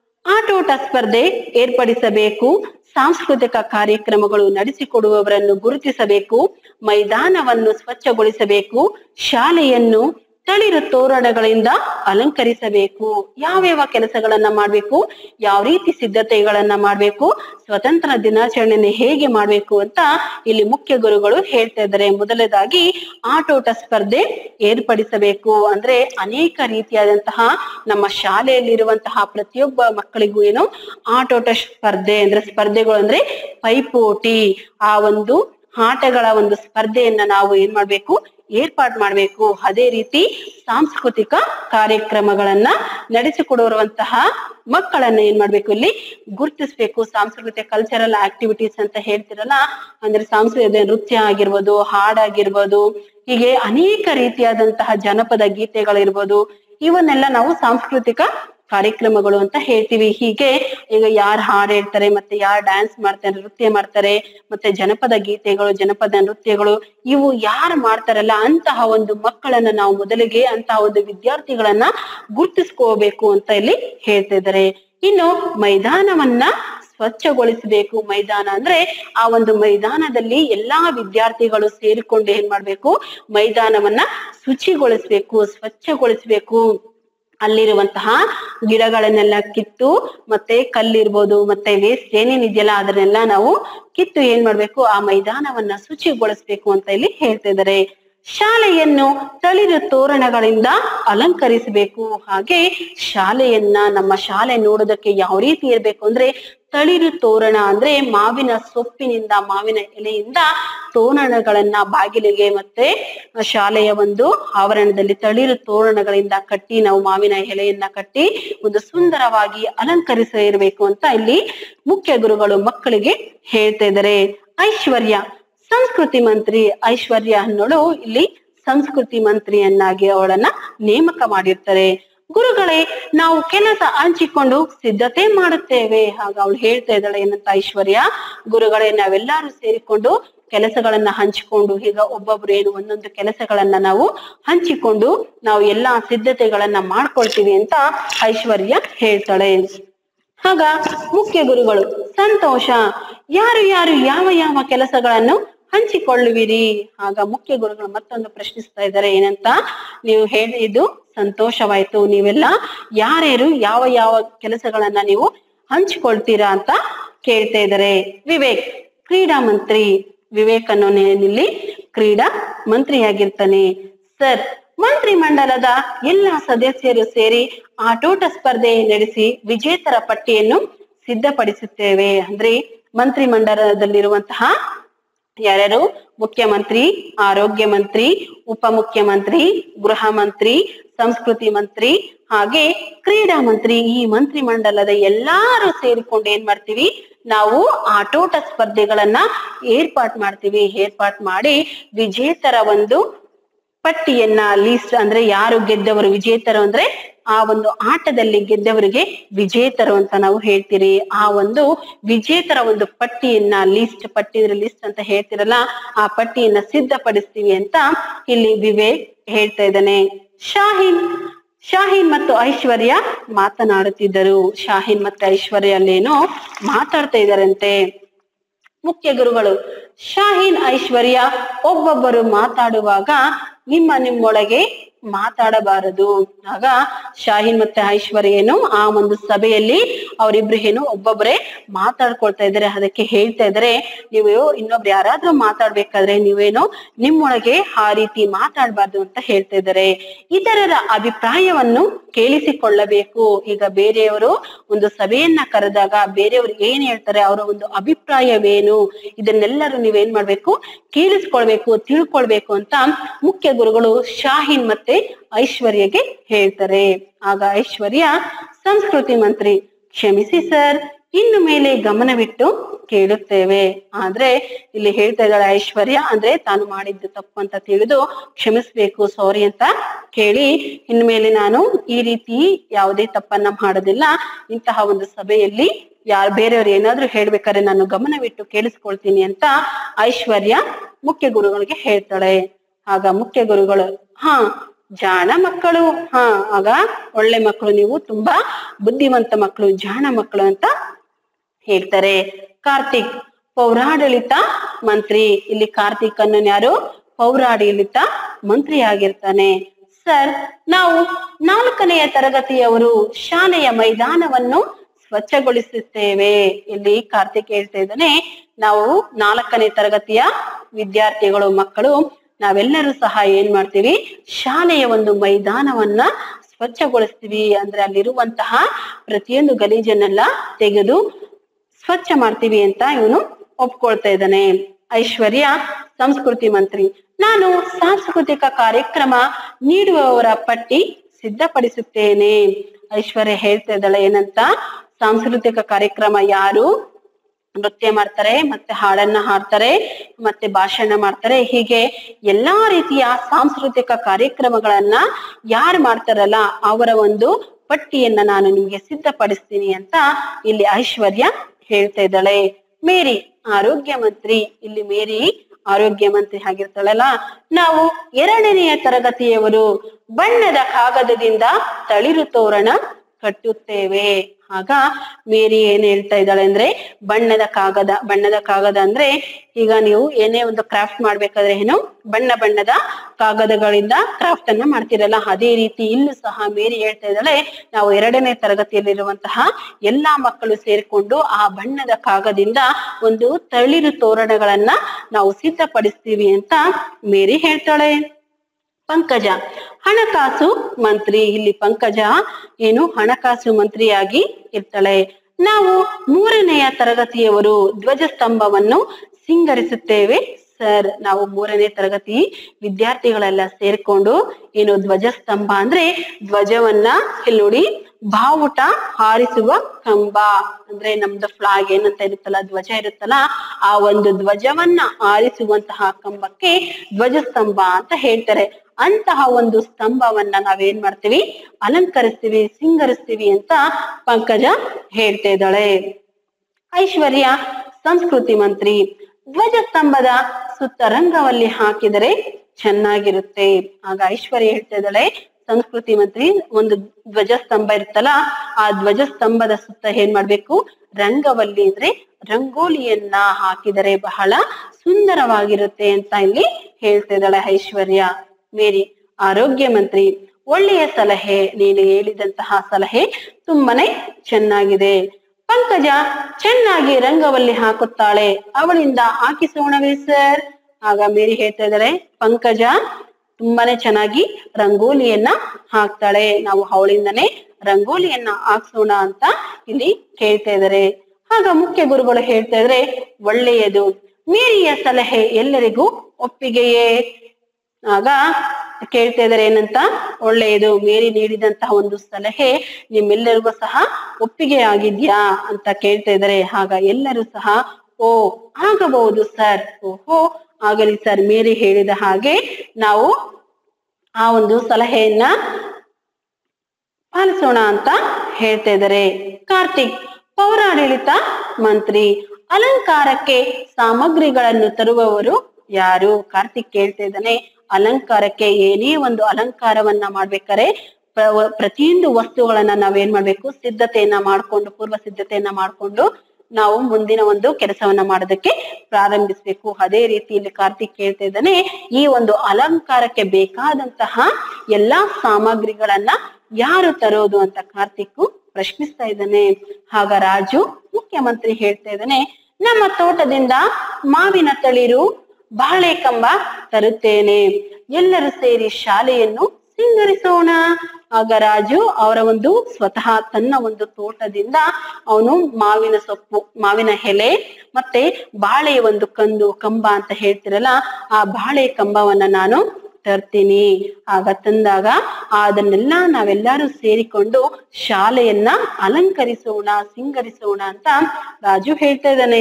ಆಟೋಟ ಸ್ಪರ್ಧೆ ಏರ್ಪಡಿಸಬೇಕು ಸಾಂಸ್ಕೃತಿಕ ಕಾರ್ಯಕ್ರಮಗಳು ನಡೆಸಿಕೊಡುವವರನ್ನು ಗುರುತಿಸಬೇಕು ಮೈದಾನವನ್ನು ಸ್ವಚ್ಛಗೊಳಿಸಬೇಕು ಶಾಲೆಯನ್ನು ತಳಿರು ತೋರಣಗಳಿಂದ ಅಲಂಕರಿಸಬೇಕು ಯಾವ್ಯಾವ ಕೆಲಸಗಳನ್ನ ಮಾಡ್ಬೇಕು ಯಾವ ರೀತಿ ಸಿದ್ಧತೆಗಳನ್ನ ಮಾಡ್ಬೇಕು ಸ್ವತಂತ್ರ ದಿನಾಚರಣೆಯನ್ನು ಹೇಗೆ ಮಾಡ್ಬೇಕು ಅಂತ ಇಲ್ಲಿ ಮುಖ್ಯ ಗುರುಗಳು ಹೇಳ್ತಾ ಇದ್ದಾರೆ ಮೊದಲದಾಗಿ ಆಟೋಟ ಸ್ಪರ್ಧೆ ಏರ್ಪಡಿಸಬೇಕು ಅಂದ್ರೆ ಅನೇಕ ರೀತಿಯಾದಂತಹ ನಮ್ಮ ಶಾಲೆಯಲ್ಲಿರುವಂತಹ ಪ್ರತಿಯೊಬ್ಬ ಮಕ್ಕಳಿಗೂ ಏನು ಆಟೋಟ ಸ್ಪರ್ಧೆ ಅಂದ್ರೆ ಸ್ಪರ್ಧೆಗಳು ಅಂದ್ರೆ ಪೈಪೋಟಿ ಆ ಒಂದು ಆಟಗಳ ಒಂದು ಸ್ಪರ್ಧೆಯನ್ನ ನಾವು ಏನ್ ಮಾಡ್ಬೇಕು ಏರ್ಪಾಡು ಮಾಡ್ಬೇಕು ಅದೇ ರೀತಿ ಸಾಂಸ್ಕೃತಿಕ ಕಾರ್ಯಕ್ರಮಗಳನ್ನ ನಡೆಸಿಕೊಡುವಂತಹ ಮಕ್ಕಳನ್ನ ಏನ್ ಮಾಡ್ಬೇಕು ಇಲ್ಲಿ ಗುರುತಿಸ್ಬೇಕು ಸಾಂಸ್ಕೃತಿಕ ಕಲ್ಚರಲ್ ಆಕ್ಟಿವಿಟೀಸ್ ಅಂತ ಹೇಳ್ತಿರಲ್ಲ ಅಂದ್ರೆ ಸಾಂಸ್ಕೃತಿಕ ನೃತ್ಯ ಆಗಿರ್ಬೋದು ಹಾಡಾಗಿರ್ಬೋದು ಹೀಗೆ ಅನೇಕ ರೀತಿಯಾದಂತಹ ಜನಪದ ಗೀತೆಗಳಿರ್ಬೋದು ಇವನ್ನೆಲ್ಲ ನಾವು ಸಾಂಸ್ಕೃತಿಕ ಕಾರ್ಯಕ್ರಮಗಳು ಅಂತ ಹೇಳ್ತೀವಿ ಹೀಗೆ ಈಗ ಯಾರು ಹಾಡು ಹೇಳ್ತಾರೆ ಮತ್ತೆ ಯಾರು ಡ್ಯಾನ್ಸ್ ಮಾಡ್ತಾರೆ ನೃತ್ಯ ಮಾಡ್ತಾರೆ ಮತ್ತೆ ಜನಪದ ಗೀತೆಗಳು ಜನಪದ ನೃತ್ಯಗಳು ಇವು ಯಾರು ಮಾಡ್ತಾರಲ್ಲ ಅಂತಹ ಒಂದು ಮಕ್ಕಳನ್ನ ನಾವು ಮೊದಲಿಗೆ ಅಂತಹ ಒಂದು ವಿದ್ಯಾರ್ಥಿಗಳನ್ನ ಗುರುತಿಸ್ಕೋಬೇಕು ಅಂತ ಇಲ್ಲಿ ಹೇಳ್ತಾ ಇದ್ದಾರೆ ಇನ್ನು ಮೈದಾನವನ್ನ ಸ್ವಚ್ಛಗೊಳಿಸಬೇಕು ಮೈದಾನ ಅಂದ್ರೆ ಆ ಒಂದು ಮೈದಾನದಲ್ಲಿ ಎಲ್ಲಾ ವಿದ್ಯಾರ್ಥಿಗಳು ಸೇರಿಕೊಂಡು ಏನ್ ಮಾಡ್ಬೇಕು ಮೈದಾನವನ್ನ ಶುಚಿಗೊಳಿಸ್ಬೇಕು ಸ್ವಚ್ಛಗೊಳಿಸ್ಬೇಕು ಅಲ್ಲಿರುವಂತಹ ಗಿಡಗಳನ್ನೆಲ್ಲ ಕಿತ್ತು ಮತ್ತೆ ಕಲ್ಲಿರ್ಬೋದು ಮತ್ತೆ ವೇಸ್ಟ್ ಏನೇನಿದೆಯಲ್ಲ ಅದನ್ನೆಲ್ಲ ನಾವು ಕಿತ್ತು ಏನ್ ಮಾಡ್ಬೇಕು ಆ ಮೈದಾನವನ್ನ ಶುಚಿಗೊಳಿಸ್ಬೇಕು ಅಂತ ಇಲ್ಲಿ ಹೇಳ್ತಾ ಇದ್ದಾರೆ ಶಾಲೆಯನ್ನು ತಳಿರು ತೋರಣಗಳಿಂದ ಅಲಂಕರಿಸಬೇಕು ಹಾಗೆ ಶಾಲೆಯನ್ನ ನಮ್ಮ ಶಾಲೆ ನೋಡೋದಕ್ಕೆ ಯಾವ ರೀತಿ ಇರ್ಬೇಕು ಅಂದ್ರೆ ತಳಿರು ತೋರಣ ಅಂದ್ರೆ ಮಾವಿನ ಸೊಪ್ಪಿನಿಂದ ಮಾವಿನ ಎಲೆಯಿಂದ ತೋರಣಗಳನ್ನ ಬಾಗಿಲಿಗೆ ಮತ್ತೆ ಶಾಲೆಯ ಒಂದು ಆವರಣದಲ್ಲಿ ತಳಿರು ತೋರಣಗಳಿಂದ ಕಟ್ಟಿ ನಾವು ಮಾವಿನ ಎಲೆಯನ್ನ ಕಟ್ಟಿ ಒಂದು ಸುಂದರವಾಗಿ ಅಲಂಕರಿಸ ಇರಬೇಕು ಅಂತ ಇಲ್ಲಿ ಮುಖ್ಯ ಗುರುಗಳು ಮಕ್ಕಳಿಗೆ ಹೇಳ್ತಾ ಇದ್ದಾರೆ ಐಶ್ವರ್ಯ ಸಂಸ್ಕೃತಿ ಮಂತ್ರಿ ಐಶ್ವರ್ಯ ಅನ್ನೋಳು ಇಲ್ಲಿ ಸಂಸ್ಕೃತಿ ಮಂತ್ರಿಯನ್ನಾಗಿ ಅವಳನ್ನ ನೇಮಕ ಮಾಡಿರ್ತಾರೆ ಗುರುಗಳೇ ನಾವು ಕೆಲಸ ಹಂಚಿಕೊಂಡು ಸಿದ್ಧತೆ ಮಾಡುತ್ತೇವೆ ಆಗ ಅವಳು ಹೇಳ್ತಾ ಇದ್ದಾಳೆ ಏನಂತ ಐಶ್ವರ್ಯ ಗುರುಗಳೇ ನಾವೆಲ್ಲರೂ ಸೇರಿಕೊಂಡು ಕೆಲಸಗಳನ್ನ ಹಂಚಿಕೊಂಡು ಈಗ ಒಬ್ಬೊಬ್ರು ಏನು ಒಂದೊಂದು ಕೆಲಸಗಳನ್ನ ನಾವು ಹಂಚಿಕೊಂಡು ನಾವು ಎಲ್ಲಾ ಸಿದ್ಧತೆಗಳನ್ನ ಮಾಡ್ಕೊಳ್ತೀವಿ ಅಂತ ಐಶ್ವರ್ಯ ಹೇಳ್ತಾಳೆ ಆಗ ಮುಖ್ಯ ಗುರುಗಳು ಸಂತೋಷ ಯಾರು ಯಾರು ಯಾವ ಯಾವ ಕೆಲಸಗಳನ್ನು ಹಂಚಿಕೊಳ್ಳುವಿರಿ ಆಗ ಮುಖ್ಯ ಗುರುಗಳು ಮತ್ತೊಂದು ಪ್ರಶ್ನಿಸ್ತಾ ಇದ್ದಾರೆ ಏನಂತ ನೀವು ಹೇಳಿ ಇದು ಸಂತೋಷವಾಯ್ತು ನೀವೆಲ್ಲ ಯಾರ್ಯಾರು ಯಾವ ಯಾವ ಕೆಲಸಗಳನ್ನ ನೀವು ಹಂಚಿಕೊಳ್ತೀರಾ ಅಂತ ಕೇಳ್ತಾ ಇದ್ದಾರೆ ವಿವೇಕ್ ಕ್ರೀಡಾ ಮಂತ್ರಿ ವಿವೇಕ್ ಅನ್ನೋನೇನಿಲ್ಲಿ ಕ್ರೀಡಾ ಮಂತ್ರಿಯಾಗಿರ್ತಾನೆ ಸರ್ ಮಂತ್ರಿ ಮಂಡಲದ ಎಲ್ಲ ಸದಸ್ಯರು ಸೇರಿ ಆಟೋಟ ಸ್ಪರ್ಧೆ ನಡೆಸಿ ವಿಜೇತರ ಪಟ್ಟಿಯನ್ನು ಸಿದ್ಧಪಡಿಸುತ್ತೇವೆ ಅಂದ್ರೆ ಮಂತ್ರಿ ಮಂಡಲದಲ್ಲಿರುವಂತಹ ಯಾರ್ಯಾರು ಮುಖ್ಯಮಂತ್ರಿ ಆರೋಗ್ಯ ಮಂತ್ರಿ ಉಪಮುಖ್ಯಮಂತ್ರಿ ಗೃಹ ಮಂತ್ರಿ ಸಂಸ್ಕೃತಿ ಮಂತ್ರಿ ಹಾಗೆ ಕ್ರೀಡಾ ಮಂತ್ರಿ ಈ ಮಂತ್ರಿ ಮಂಡಲದ ಎಲ್ಲಾರು ಸೇರಿಕೊಂಡು ಏನ್ ಮಾಡ್ತೀವಿ ನಾವು ಆಟೋಟ ಸ್ಪರ್ಧೆಗಳನ್ನ ಏರ್ಪಾಟ್ ಮಾಡ್ತೀವಿ ಏರ್ಪಾಟ್ ಮಾಡಿ ವಿಜೇತರ ಒಂದು ಪಟ್ಟಿಯನ್ನ ಲಿಸ್ಟ್ ಅಂದ್ರೆ ಯಾರು ಗೆದ್ದವರು ವಿಜೇತರು ಅಂದ್ರೆ ಆ ಒಂದು ಆಟದಲ್ಲಿ ಗೆದ್ದವರಿಗೆ ವಿಜೇತರು ಅಂತ ನಾವು ಹೇಳ್ತೀರಿ ಆ ಒಂದು ವಿಜೇತರ ಒಂದು ಪಟ್ಟಿಯನ್ನ ಲಿಸ್ಟ್ ಪಟ್ಟಿ ಲಿಸ್ಟ್ ಅಂತ ಹೇಳ್ತಿರಲ್ಲ ಆ ಪಟ್ಟಿಯನ್ನ ಸಿದ್ಧಪಡಿಸ್ತೀವಿ ಅಂತ ಇಲ್ಲಿ ವಿವೇಕ್ ಹೇಳ್ತಾ ಇದ್ದಾನೆ ಶಾಹೀನ್ ಶಾಹೀನ್ ಮತ್ತು ಐಶ್ವರ್ಯ ಮಾತನಾಡುತ್ತಿದ್ದರು ಶಾಹೀನ್ ಮತ್ತೆ ಐಶ್ವರ್ಯ ಅಲ್ಲೇನೋ ಮಾತಾಡ್ತಾ ಇದ್ದಾರಂತೆ ಮುಖ್ಯ ಗುರುಗಳು ಶಾಹೀನ್ ಐಶ್ವರ್ಯ ಒಬ್ಬೊಬ್ಬರು ಮಾತಾಡುವಾಗ ನಿಮ್ಮ ನಿಮ್ಮೊಳಗೆ ಮಾತಾಡಬಾರದು ಆಗ ಶಾಹೀನ್ ಮತ್ತೆ ಐಶ್ವರ್ಯ ಏನು ಆ ಒಂದು ಸಭೆಯಲ್ಲಿ ಅವರಿಬ್ರು ಏನು ಒಬ್ಬೊಬ್ಬರೇ ಮಾತಾಡ್ಕೊಳ್ತಾ ಇದ್ದಾರೆ ಅದಕ್ಕೆ ಹೇಳ್ತಾ ಇದ್ದಾರೆ ನೀವು ಇನ್ನೊಬ್ರು ಯಾರಾದ್ರೂ ಮಾತಾಡ್ಬೇಕಾದ್ರೆ ನೀವೇನೋ ನಿಮ್ಮೊಳಗೆ ಆ ರೀತಿ ಮಾತಾಡಬಾರ್ದು ಅಂತ ಹೇಳ್ತಾ ಇದ್ದಾರೆ ಇತರರ ಅಭಿಪ್ರಾಯವನ್ನು ಕೇಳಿಸಿಕೊಳ್ಳಬೇಕು ಈಗ ಬೇರೆಯವರು ಒಂದು ಸಭೆಯನ್ನ ಕರೆದಾಗ ಬೇರೆಯವರು ಏನ್ ಹೇಳ್ತಾರೆ ಅವರ ಒಂದು ಅಭಿಪ್ರಾಯವೇನು ಇದನ್ನೆಲ್ಲರೂ ನೀವೇನ್ ಮಾಡ್ಬೇಕು ಕೇಳಿಸ್ಕೊಳ್ಬೇಕು ತಿಳ್ಕೊಳ್ಬೇಕು ಅಂತ ಮುಖ್ಯ ಗುರುಗಳು ಶಾಹೀನ್ ಮತ್ತೆ ಐಶ್ವರ್ಯಗೆ ಹೇಳ್ತಾರೆ ಆಗ ಐಶ್ವರ್ಯ ಸಂಸ್ಕೃತಿ ಮಂತ್ರಿ ಕ್ಷಮಿಸಿ ಸರ್ ಇನ್ನು ಮೇಲೆ ಗಮನವಿಟ್ಟು ಕೇಳುತ್ತೇವೆ ಆದ್ರೆ ಇಲ್ಲಿ ಹೇಳ್ತಾ ಇದ್ದಾಳೆ ಐಶ್ವರ್ಯ ಅಂದ್ರೆ ತಾನು ಮಾಡಿದ್ದು ತಪ್ಪು ಅಂತ ತಿಳಿದು ಕ್ಷಮಿಸ್ಬೇಕು ಸಾರಿ ಅಂತ ಕೇಳಿ ಇನ್ಮೇಲೆ ನಾನು ಈ ರೀತಿ ಯಾವುದೇ ತಪ್ಪನ್ನ ಮಾಡೋದಿಲ್ಲ ಇಂತಹ ಒಂದು ಸಭೆಯಲ್ಲಿ ಯಾರು ಬೇರೆಯವ್ರು ಏನಾದ್ರೂ ಹೇಳ್ಬೇಕಾದ್ರೆ ನಾನು ಗಮನವಿಟ್ಟು ಕೇಳಿಸ್ಕೊಳ್ತೀನಿ ಅಂತ ಐಶ್ವರ್ಯ ಮುಖ್ಯ ಗುರುಗಳಿಗೆ ಹೇಳ್ತಾಳೆ ಆಗ ಮುಖ್ಯ ಗುರುಗಳು ಹಾ ಜಾಣ ಮಕ್ಕಳು ಹಾ ಆಗ ಒಳ್ಳೆ ಮಕ್ಕಳು ನೀವು ತುಂಬಾ ಬುದ್ಧಿವಂತ ಮಕ್ಕಳು ಜಾಣ ಮಕ್ಕಳು ಅಂತ ಹೇಳ್ತಾರೆ ಕಾರ್ತಿಕ್ ಪೌರಾಡಳಿತ ಮಂತ್ರಿ ಇಲ್ಲಿ ಕಾರ್ತಿಕ್ ಅನ್ನೋ ಯಾರು ಪೌರಾಡಳಿತ ಮಂತ್ರಿ ಆಗಿರ್ತಾನೆ ಸರ್ ನಾವು ನಾಲ್ಕನೆಯ ತರಗತಿಯವರು ಶಾಲೆಯ ಮೈದಾನವನ್ನು ಸ್ವಚ್ಛಗೊಳಿಸುತ್ತೇವೆ ಇಲ್ಲಿ ಕಾರ್ತಿಕ್ ಹೇಳ್ತಾ ಇದ್ದಾನೆ ನಾವು ನಾಲ್ಕನೇ ತರಗತಿಯ ವಿದ್ಯಾರ್ಥಿಗಳು ಮಕ್ಕಳು ನಾವೆಲ್ಲರೂ ಸಹ ಏನ್ ಮಾಡ್ತೀವಿ ಶಾಲೆಯ ಒಂದು ಮೈದಾನವನ್ನ ಸ್ವಚ್ಛಗೊಳಿಸ್ತೀವಿ ಅಂದ್ರೆ ಅಲ್ಲಿರುವಂತಹ ಪ್ರತಿಯೊಂದು ಗಲೀಜನ್ನೆಲ್ಲ ತೆಗೆದು ಸ್ವಚ್ಛ ಮಾಡ್ತೀವಿ ಅಂತ ಇವನು ಒಪ್ಕೊಳ್ತಾ ಇದ್ದಾನೆ ಐಶ್ವರ್ಯ ಸಂಸ್ಕೃತಿ ಮಂತ್ರಿ ನಾನು ಸಾಂಸ್ಕೃತಿಕ ಕಾರ್ಯಕ್ರಮ ನೀಡುವವರ ಪಟ್ಟಿ ಸಿದ್ಧಪಡಿಸುತ್ತೇನೆ ಐಶ್ವರ್ಯ ಹೇಳ್ತಾ ಇದ್ದಾಳೆ ಏನಂತ ಸಾಂಸ್ಕೃತಿಕ ಕಾರ್ಯಕ್ರಮ ಯಾರು ನೃತ್ಯ ಮಾಡ್ತಾರೆ ಮತ್ತೆ ಹಾಡನ್ನ ಹಾಡ್ತಾರೆ ಮತ್ತೆ ಭಾಷಣ ಮಾಡ್ತಾರೆ ಹೀಗೆ ಎಲ್ಲಾ ರೀತಿಯ ಸಾಂಸ್ಕೃತಿಕ ಕಾರ್ಯಕ್ರಮಗಳನ್ನ ಯಾರು ಮಾಡ್ತಾರಲ್ಲ ಅವರ ಒಂದು ಪಟ್ಟಿಯನ್ನ ನಾನು ನಿಮ್ಗೆ ಸಿದ್ಧಪಡಿಸ್ತೀನಿ ಅಂತ ಇಲ್ಲಿ ಐಶ್ವರ್ಯ ಹೇಳ್ತಾ ಇದ್ದಾಳೆ ಮೇರಿ ಆರೋಗ್ಯ ಮಂತ್ರಿ ಇಲ್ಲಿ ಮೇರಿ ಆರೋಗ್ಯ ಮಂತ್ರಿ ಆಗಿರ್ತಾಳಲ್ಲ ನಾವು ಎರಡನೆಯ ತರಗತಿಯವರು ಬಣ್ಣದ ಕಾಗದದಿಂದ ತಳಿರು ತೋರಣ ಕಟ್ಟುತ್ತೇವೆ ಆಗ ಮೇರಿ ಏನ್ ಹೇಳ್ತಾ ಇದ್ದಾಳೆ ಅಂದ್ರೆ ಬಣ್ಣದ ಕಾಗದ ಬಣ್ಣದ ಕಾಗದ ಅಂದ್ರೆ ಈಗ ನೀವು ಏನೇ ಒಂದು ಕ್ರಾಫ್ಟ್ ಮಾಡ್ಬೇಕಾದ್ರೆ ಏನು ಬಣ್ಣ ಬಣ್ಣದ ಕಾಗದಗಳಿಂದ ಕ್ರಾಫ್ಟ್ ಅನ್ನ ಮಾಡ್ತಿರಲ್ಲ ಅದೇ ರೀತಿ ಇಲ್ಲೂ ಸಹ ಮೇರಿ ಹೇಳ್ತಾ ಇದ್ದಾಳೆ ನಾವು ಎರಡನೇ ತರಗತಿಯಲ್ಲಿರುವಂತಹ ಎಲ್ಲಾ ಮಕ್ಕಳು ಸೇರ್ಕೊಂಡು ಆ ಬಣ್ಣದ ಕಾಗದಿಂದ ಒಂದು ತಳಿರು ತೋರಣಗಳನ್ನ ನಾವು ಸಿದ್ಧಪಡಿಸ್ತೀವಿ ಅಂತ ಮೇರಿ ಹೇಳ್ತಾಳೆ ಪಂಕಜ ಹಣಕಾಸು ಮಂತ್ರಿ ಇಲ್ಲಿ ಪಂಕಜ ಏನು ಹಣಕಾಸು ಮಂತ್ರಿಯಾಗಿ ಇರ್ತಾಳೆ ನಾವು ಮೂರನೆಯ ತರಗತಿಯವರು ಧ್ವಜಸ್ತಂಭವನ್ನು ಸಿಂಗರಿಸುತ್ತೇವೆ ಸರ್ ನಾವು ಮೂರನೇ ತರಗತಿ ವಿದ್ಯಾರ್ಥಿಗಳೆಲ್ಲ ಸೇರ್ಕೊಂಡು ಏನು ಧ್ವಜಸ್ತಂಭ ಅಂದ್ರೆ ಧ್ವಜವನ್ನ ಇಲ್ಲಿ ನೋಡಿ ಬಾವುಟ ಹಾರಿಸುವ ಕಂಬ ಅಂದ್ರೆ ನಮ್ದು ಫ್ಲಾಗ್ ಏನಂತ ಇರುತ್ತಲ್ಲ ಧ್ವಜ ಇರುತ್ತಲ್ಲ ಆ ಒಂದು ಧ್ವಜವನ್ನ ಹಾರಿಸುವಂತಹ ಕಂಬಕ್ಕೆ ಧ್ವಜಸ್ತಂಭ ಅಂತ ಹೇಳ್ತಾರೆ ಅಂತಹ ಒಂದು ಸ್ತಂಭವನ್ನ ನಾವೇನ್ ಮಾಡ್ತೀವಿ ಅಲಂಕರಿಸ್ತೀವಿ ಸಿಂಗರಿಸ್ತೀವಿ ಅಂತ ಪಂಕಜ ಹೇಳ್ತಾ ಇದ್ದಾಳೆ ಐಶ್ವರ್ಯ ಸಂಸ್ಕೃತಿ ಮಂತ್ರಿ ಧ್ವಜಸ್ತಂಭದ ಸುತ್ತ ರಂಗವಲ್ಲಿ ಹಾಕಿದರೆ ಚೆನ್ನಾಗಿರುತ್ತೆ ಆಗ ಐಶ್ವರ್ಯ ಹೇಳ್ತಾ ಇದ್ದಾಳೆ ಸಂಸ್ಕೃತಿ ಮಂತ್ರಿ ಒಂದು ಧ್ವಜಸ್ತಂಭ ಇರುತ್ತಲ್ಲ ಆ ಧ್ವಜಸ್ತಂಭದ ಸುತ್ತ ಏನ್ ಮಾಡ್ಬೇಕು ರಂಗವಲ್ಲಿ ಅಂದ್ರೆ ರಂಗೋಲಿಯನ್ನ ಹಾಕಿದರೆ ಬಹಳ ಸುಂದರವಾಗಿರುತ್ತೆ ಅಂತ ಇಲ್ಲಿ ಹೇಳ್ತಾ ಇದ್ದಾಳೆ ಐಶ್ವರ್ಯ ಮೇರಿ ಆರೋಗ್ಯ ಮಂತ್ರಿ ಒಳ್ಳೆಯ ಸಲಹೆ ನೀನು ಹೇಳಿದಂತಹ ಸಲಹೆ ತುಂಬಾನೇ ಚೆನ್ನಾಗಿದೆ ಪಂಕಜ ಚೆನ್ನಾಗಿ ರಂಗವಲ್ಲಿ ಹಾಕುತ್ತಾಳೆ ಅವಳಿಂದ ಹಾಕಿಸೋಣವೇ ಸರ್ ಆಗ ಮೇರಿ ಹೇಳ್ತಾ ಇದ್ದಾರೆ ಪಂಕಜ ತುಂಬಾನೇ ಚೆನ್ನಾಗಿ ರಂಗೋಲಿಯನ್ನ ಹಾಕ್ತಾಳೆ ನಾವು ಅವಳಿಂದನೇ ರಂಗೋಲಿಯನ್ನ ಹಾಕ್ಸೋಣ ಅಂತ ಇಲ್ಲಿ ಕೇಳ್ತಾ ಇದ್ದಾರೆ ಆಗ ಮುಖ್ಯ ಗುರುಗಳು ಹೇಳ್ತಾ ಇದ್ರೆ ಒಳ್ಳೆಯದು ಮೇರಿಯ ಸಲಹೆ ಎಲ್ಲರಿಗೂ ಒಪ್ಪಿಗೆಯೇ ಆಗ ಕೇಳ್ತಾ ಇದಾರೆ ಏನಂತ ಒಳ್ಳೆಯದು ಮೇರಿ ನೀಡಿದಂತಹ ಒಂದು ಸಲಹೆ ನಿಮ್ಮೆಲ್ಲರಿಗೂ ಸಹ ಒಪ್ಪಿಗೆ ಆಗಿದ್ಯಾ ಅಂತ ಕೇಳ್ತಾ ಇದಾರೆ ಆಗ ಎಲ್ಲರೂ ಸಹ ಓ ಆಗಬಹುದು ಸರ್ ಓಹೋ ಆಗಲಿ ಸರ್ ಮೇರಿ ಹೇಳಿದ ಹಾಗೆ ನಾವು ಆ ಒಂದು ಸಲಹೆಯನ್ನ ಪಾಲಿಸೋಣ ಅಂತ ಹೇಳ್ತಾ ಇದ್ದಾರೆ ಕಾರ್ತಿಕ್ ಪೌರಾಡಳಿತ ಮಂತ್ರಿ ಅಲಂಕಾರಕ್ಕೆ ಸಾಮಗ್ರಿಗಳನ್ನು ತರುವವರು ಯಾರು ಕಾರ್ತಿಕ್ ಕೇಳ್ತಾ ಇದ್ದಾನೆ ಅಲಂಕಾರಕ್ಕೆ ಏನೇ ಒಂದು ಅಲಂಕಾರವನ್ನ ಮಾಡ್ಬೇಕಾರೆ ಪ್ರ- ಪ್ರತಿಯೊಂದು ವಸ್ತುಗಳನ್ನ ನಾವೇನ್ ಮಾಡ್ಬೇಕು ಸಿದ್ಧತೆಯನ್ನ ಮಾಡ್ಕೊಂಡು ಪೂರ್ವ ಸಿದ್ಧತೆಯನ್ನ ಮಾಡ್ಕೊಂಡು ನಾವು ಮುಂದಿನ ಒಂದು ಕೆಲಸವನ್ನ ಮಾಡೋದಕ್ಕೆ ಪ್ರಾರಂಭಿಸ್ಬೇಕು ಅದೇ ರೀತಿ ಇಲ್ಲಿ ಕಾರ್ತಿಕ್ ಕೇಳ್ತಾ ಇದ್ದಾನೆ ಈ ಒಂದು ಅಲಂಕಾರಕ್ಕೆ ಬೇಕಾದಂತಹ ಎಲ್ಲಾ ಸಾಮಗ್ರಿಗಳನ್ನ ಯಾರು ತರೋದು ಅಂತ ಕಾರ್ತಿಕ್ ಪ್ರಶ್ನಿಸ್ತಾ ಇದ್ದಾನೆ ಆಗ ರಾಜು ಮುಖ್ಯಮಂತ್ರಿ ಹೇಳ್ತಾ ಇದ್ದಾನೆ ನಮ್ಮ ತೋಟದಿಂದ ಮಾವಿನ ತಳಿರು ಬಾಳೆ ಕಂಬ ತರುತ್ತೇನೆ ಎಲ್ಲರೂ ಸೇರಿ ಶಾಲೆಯನ್ನು ಸಿಂಗರಿಸೋಣ ಆಗ ರಾಜು ಅವರ ಒಂದು ಸ್ವತಃ ತನ್ನ ಒಂದು ತೋಟದಿಂದ ಅವನು ಮಾವಿನ ಸೊಪ್ಪು ಮಾವಿನ ಎಲೆ ಮತ್ತೆ ಬಾಳೆಯ ಒಂದು ಕಂದು ಕಂಬ ಅಂತ ಹೇಳ್ತಿರಲ್ಲ ಆ ಬಾಳೆ ಕಂಬವನ್ನ ನಾನು ತರ್ತೀನಿ ಆಗ ತಂದಾಗ ಅದನ್ನೆಲ್ಲ ನಾವೆಲ್ಲರೂ ಸೇರಿಕೊಂಡು ಶಾಲೆಯನ್ನ ಅಲಂಕರಿಸೋಣ ಸಿಂಗರಿಸೋಣ ಅಂತ ರಾಜು ಹೇಳ್ತಾ ಇದ್ದಾನೆ